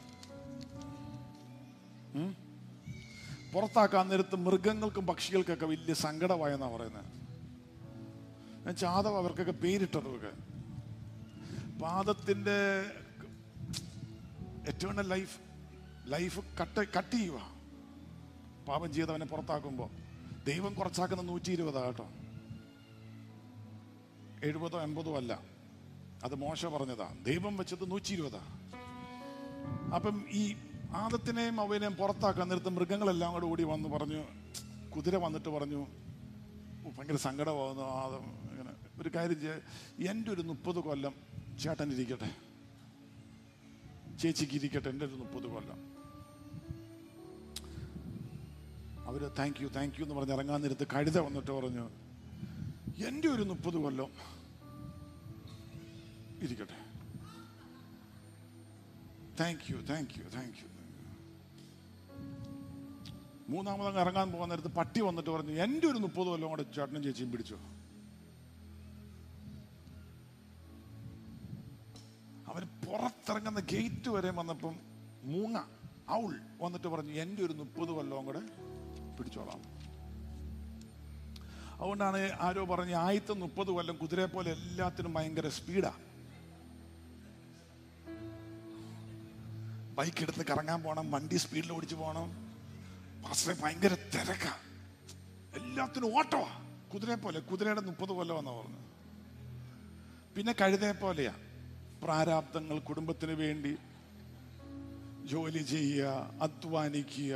S2: ഉം? പുറത്താക്കാൻ നേരത്ത് മൃഗങ്ങൾക്കും പക്ഷികൾക്കൊക്കെ വലിയ സങ്കടമായെന്നാ പറയുന്നത് എന്നുവെച്ചാൽ ആദവ് അവർക്കൊക്കെ പേരിട്ടതൊക്കെ പാദത്തിന്റെ eternal life life cut cut ചെയ്യുക പാപം ചെയ്തവനെ പുറത്താക്കുമ്പോൾ ദൈവം കുറച്ചാക്കുന്ന നൂറ്റി ഇരുപതാ കേട്ടോ എഴുപതോ എൺപതോ അല്ല അത് മോശ പറഞ്ഞതാ ദൈവം വെച്ചത് നൂറ്റി ഇരുപതാ അപ്പം ഈ ആദത്തിനെയും അവനെയും പുറത്താക്കാൻ നേരത്ത് മൃഗങ്ങളെല്ലാം കൂടെ ഓടി വന്ന് പറഞ്ഞു കുതിര വന്നിട്ട് പറഞ്ഞു "ഓ, ഭയങ്കര സങ്കടമാകുന്നു ആദം ഇങ്ങനെ ഒരു കാര്യം ചെയ്യ എൻ്റെ ഒരു മുപ്പത് കൊല്ലം ചേട്ടൻ ഇരിക്കട്ടെ ചേച്ചിക്ക് ഇരിക്കട്ടെ എൻ്റെ ഒരു മുപ്പത് കൊല്ലം അവര് താങ്ക് യു താങ്ക് യു എന്ന് പറഞ്ഞ് ഇറങ്ങാൻ നേരത്ത് കഴുത വന്നിട്ട് പറഞ്ഞു എൻ്റെ ഒരു മുപ്പത് കൊല്ലം ഇരിക്കട്ടെ thank you thank you thank you മൂന്നാമതങ്ങ് ഇറങ്ങാൻ പോകാൻ നേരത്ത് പട്ടി വന്നിട്ട് പറഞ്ഞു എൻ്റെ ഒരു മുപ്പത് കൊല്ലം കൂടെ ചേട്ടനും ചേച്ചിയും പിടിച്ചു അവർ പുറത്തിറങ്ങുന്ന ഗേറ്റ് വരെ വന്നപ്പം മൂങ്ങ ഔൾ വന്നിട്ട് പറഞ്ഞു എൻ്റെ ഒരു മുപ്പത് കൊല്ലവും കൂടെ പിടിച്ചോളാം അതുകൊണ്ടാണ് ആരോ പറഞ്ഞ് ആദ്യത്തെ മുപ്പത് കൊല്ലം കുതിരയെ പോലെ എല്ലാത്തിനും ഭയങ്കര സ്പീഡാ ബൈക്ക് എടുത്ത് കറങ്ങാൻ പോകണം വണ്ടി സ്പീഡിൽ ഓടിച്ചു പോകണം പക്ഷേ ഭയങ്കര തിരക്കാ എല്ലാത്തിനും ഓട്ടമാ കുതിരയെ പോലെ കുതിരയുടെ മുപ്പത് കൊല്ലമെന്നാ പറഞ്ഞു പിന്നെ കഴുതയെ പോലെയാ പ്രാരാബ്ദങ്ങൾ കുടുംബത്തിന് വേണ്ടി ജോലി ചെയ്യുക അധ്വാനിക്കുക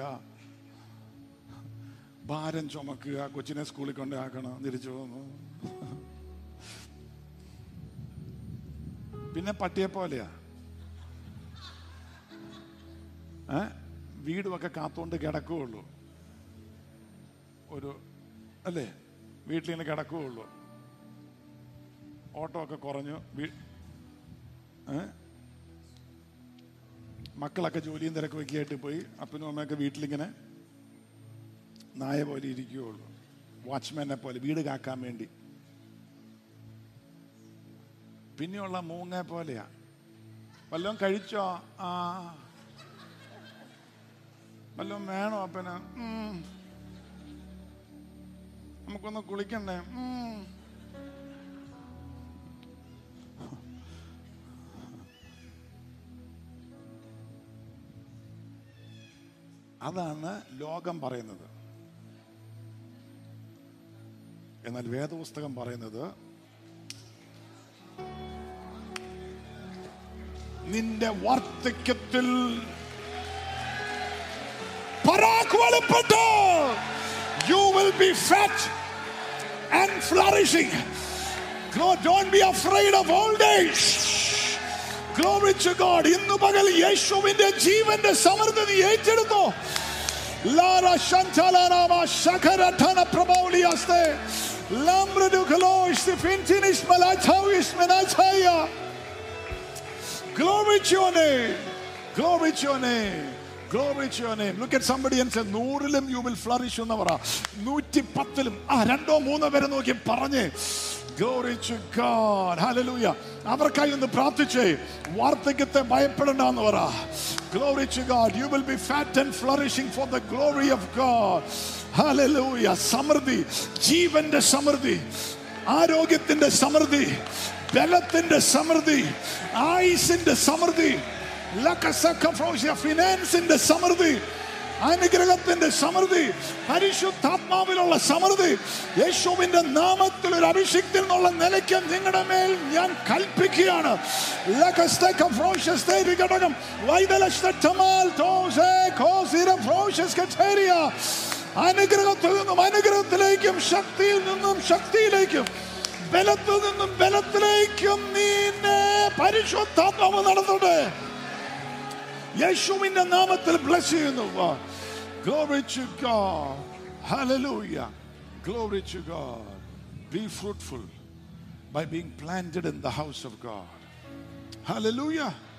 S2: ഭാരം ചുമക്കുക കൊച്ചിനെ സ്കൂളിൽ കൊണ്ടാക്കണം തിരിച്ചു പോകുന്നു പിന്നെ പട്ടിയെ പോലെയാ ഏ വീടുമൊക്കെ കാത്തുകൊണ്ട് കിടക്കുകയുള്ളൂ ഒരു അല്ലേ വീട്ടിലിങ്ങനെ കിടക്കുകയുള്ളൂ ഓട്ടോ ഒക്കെ കുറഞ്ഞു വീ- ഏ? മക്കളൊക്കെ ജോലിയും തിരക്ക് ആയിട്ട് പോയി അപ്പനും അമ്മയൊക്കെ വീട്ടിലിങ്ങനെ നായ പോലെ ഇരിക്കുകയുള്ളൂ വാച്ച്മാനെ പോലെ വീട് കാക്കാൻ വേണ്ടി പിന്നെയുള്ള മൂങ്ങ പോലെയാ വല്ലതും കഴിച്ചോ ആ വല്ലതും വേണോ അപ്പന് ഉം. നമുക്കൊന്ന് കുളിക്കണ്ടേ ഉം. അതാണ് ലോകം പറയുന്നത് എന്നാൽ വേദപുസ്തകം പറയുന്നത് നിന്റെ വാർദ്ധക്യത്തിൽ പരാക്രമപ്പെട്ട് you will be fat and flourishing. Lord, don't be afraid of old age. Glory to God. ഇന്ന് പകൽ യേശുവിന്റെ ജീവന്റെ സമൃദ്ധി നീ ഏറ്റെടുത്തോ Lara Shantalanama Shakaratana Prabauliaste. Lambradu Kalosh, the Fintinis Malatawis Menataya. Glory to your name. Glory to your name. Glory to your name. Look at somebody and say, നൂറിലും you will flourish എന്ന് പറ നൂറ്റി പത്തിലും ആ രണ്ടോ മൂന്നോ പേരെ നോക്കി പറഞ്ഞേ Glory to God. Hallelujah. അവർക്കായി ഒന്ന് പ്രാർത്ഥിച്ചേ വാർദ്ധക്യത്തെ ഭയപ്പെടണ്ട എന്ന് പറ Glory to God. You will be fat and flourishing for the glory of God. Hallelujah. സമൃദ്ധി ജീവന്റെ സമൃദ്ധി ആരോഗ്യത്തിന്റെ സമൃദ്ധി ബലത്തിന്റെ സമൃദ്ധി ആയുസിന്റെ സമൃദ്ധി ഫിനാൻസിന്റെ സമൃദ്ധി അനുഗ്രഹത്തിന്റെ സമൃദ്ധി പരിശുദ്ധാത്മാവിലുള്ള സമൃദ്ധി യേശുവിന്റെ നാമത്തിൽ ഒരു അഭിഷിക്തിൽ നിന്നുള്ള നിലയ്ക്ക് നിങ്ങളുടെ മേൽ ഞാൻ കൽപ്പിക്കുകയാണ് ലക്കസ്തേക്ക ഫ്രോഷസ്തേ വിഘടകം വൈതലഷ്ടമാൽ തോസേ കോസിര ഫ്രോഷസ് കച്ചേരിയ അനുഗ്രഹത്തിൽ നിന്നും അനുഗ്രഹത്തിലേക്കും ശക്തിയിൽ നിന്നും ശക്തിയിലേക്കും ബലത്തിൽ നിന്നും ബലത്തിലേക്കും നീന്നെ പരിശുദ്ധാത്മാവ് നടത്തട്ടെ യേശുവിന്റെ നാമത്തിൽ ബ്ലസ് ചെയ്യുന്നു Glory to God. Hallelujah. Glory to God. Be fruitful by being planted in the house of God. Hallelujah.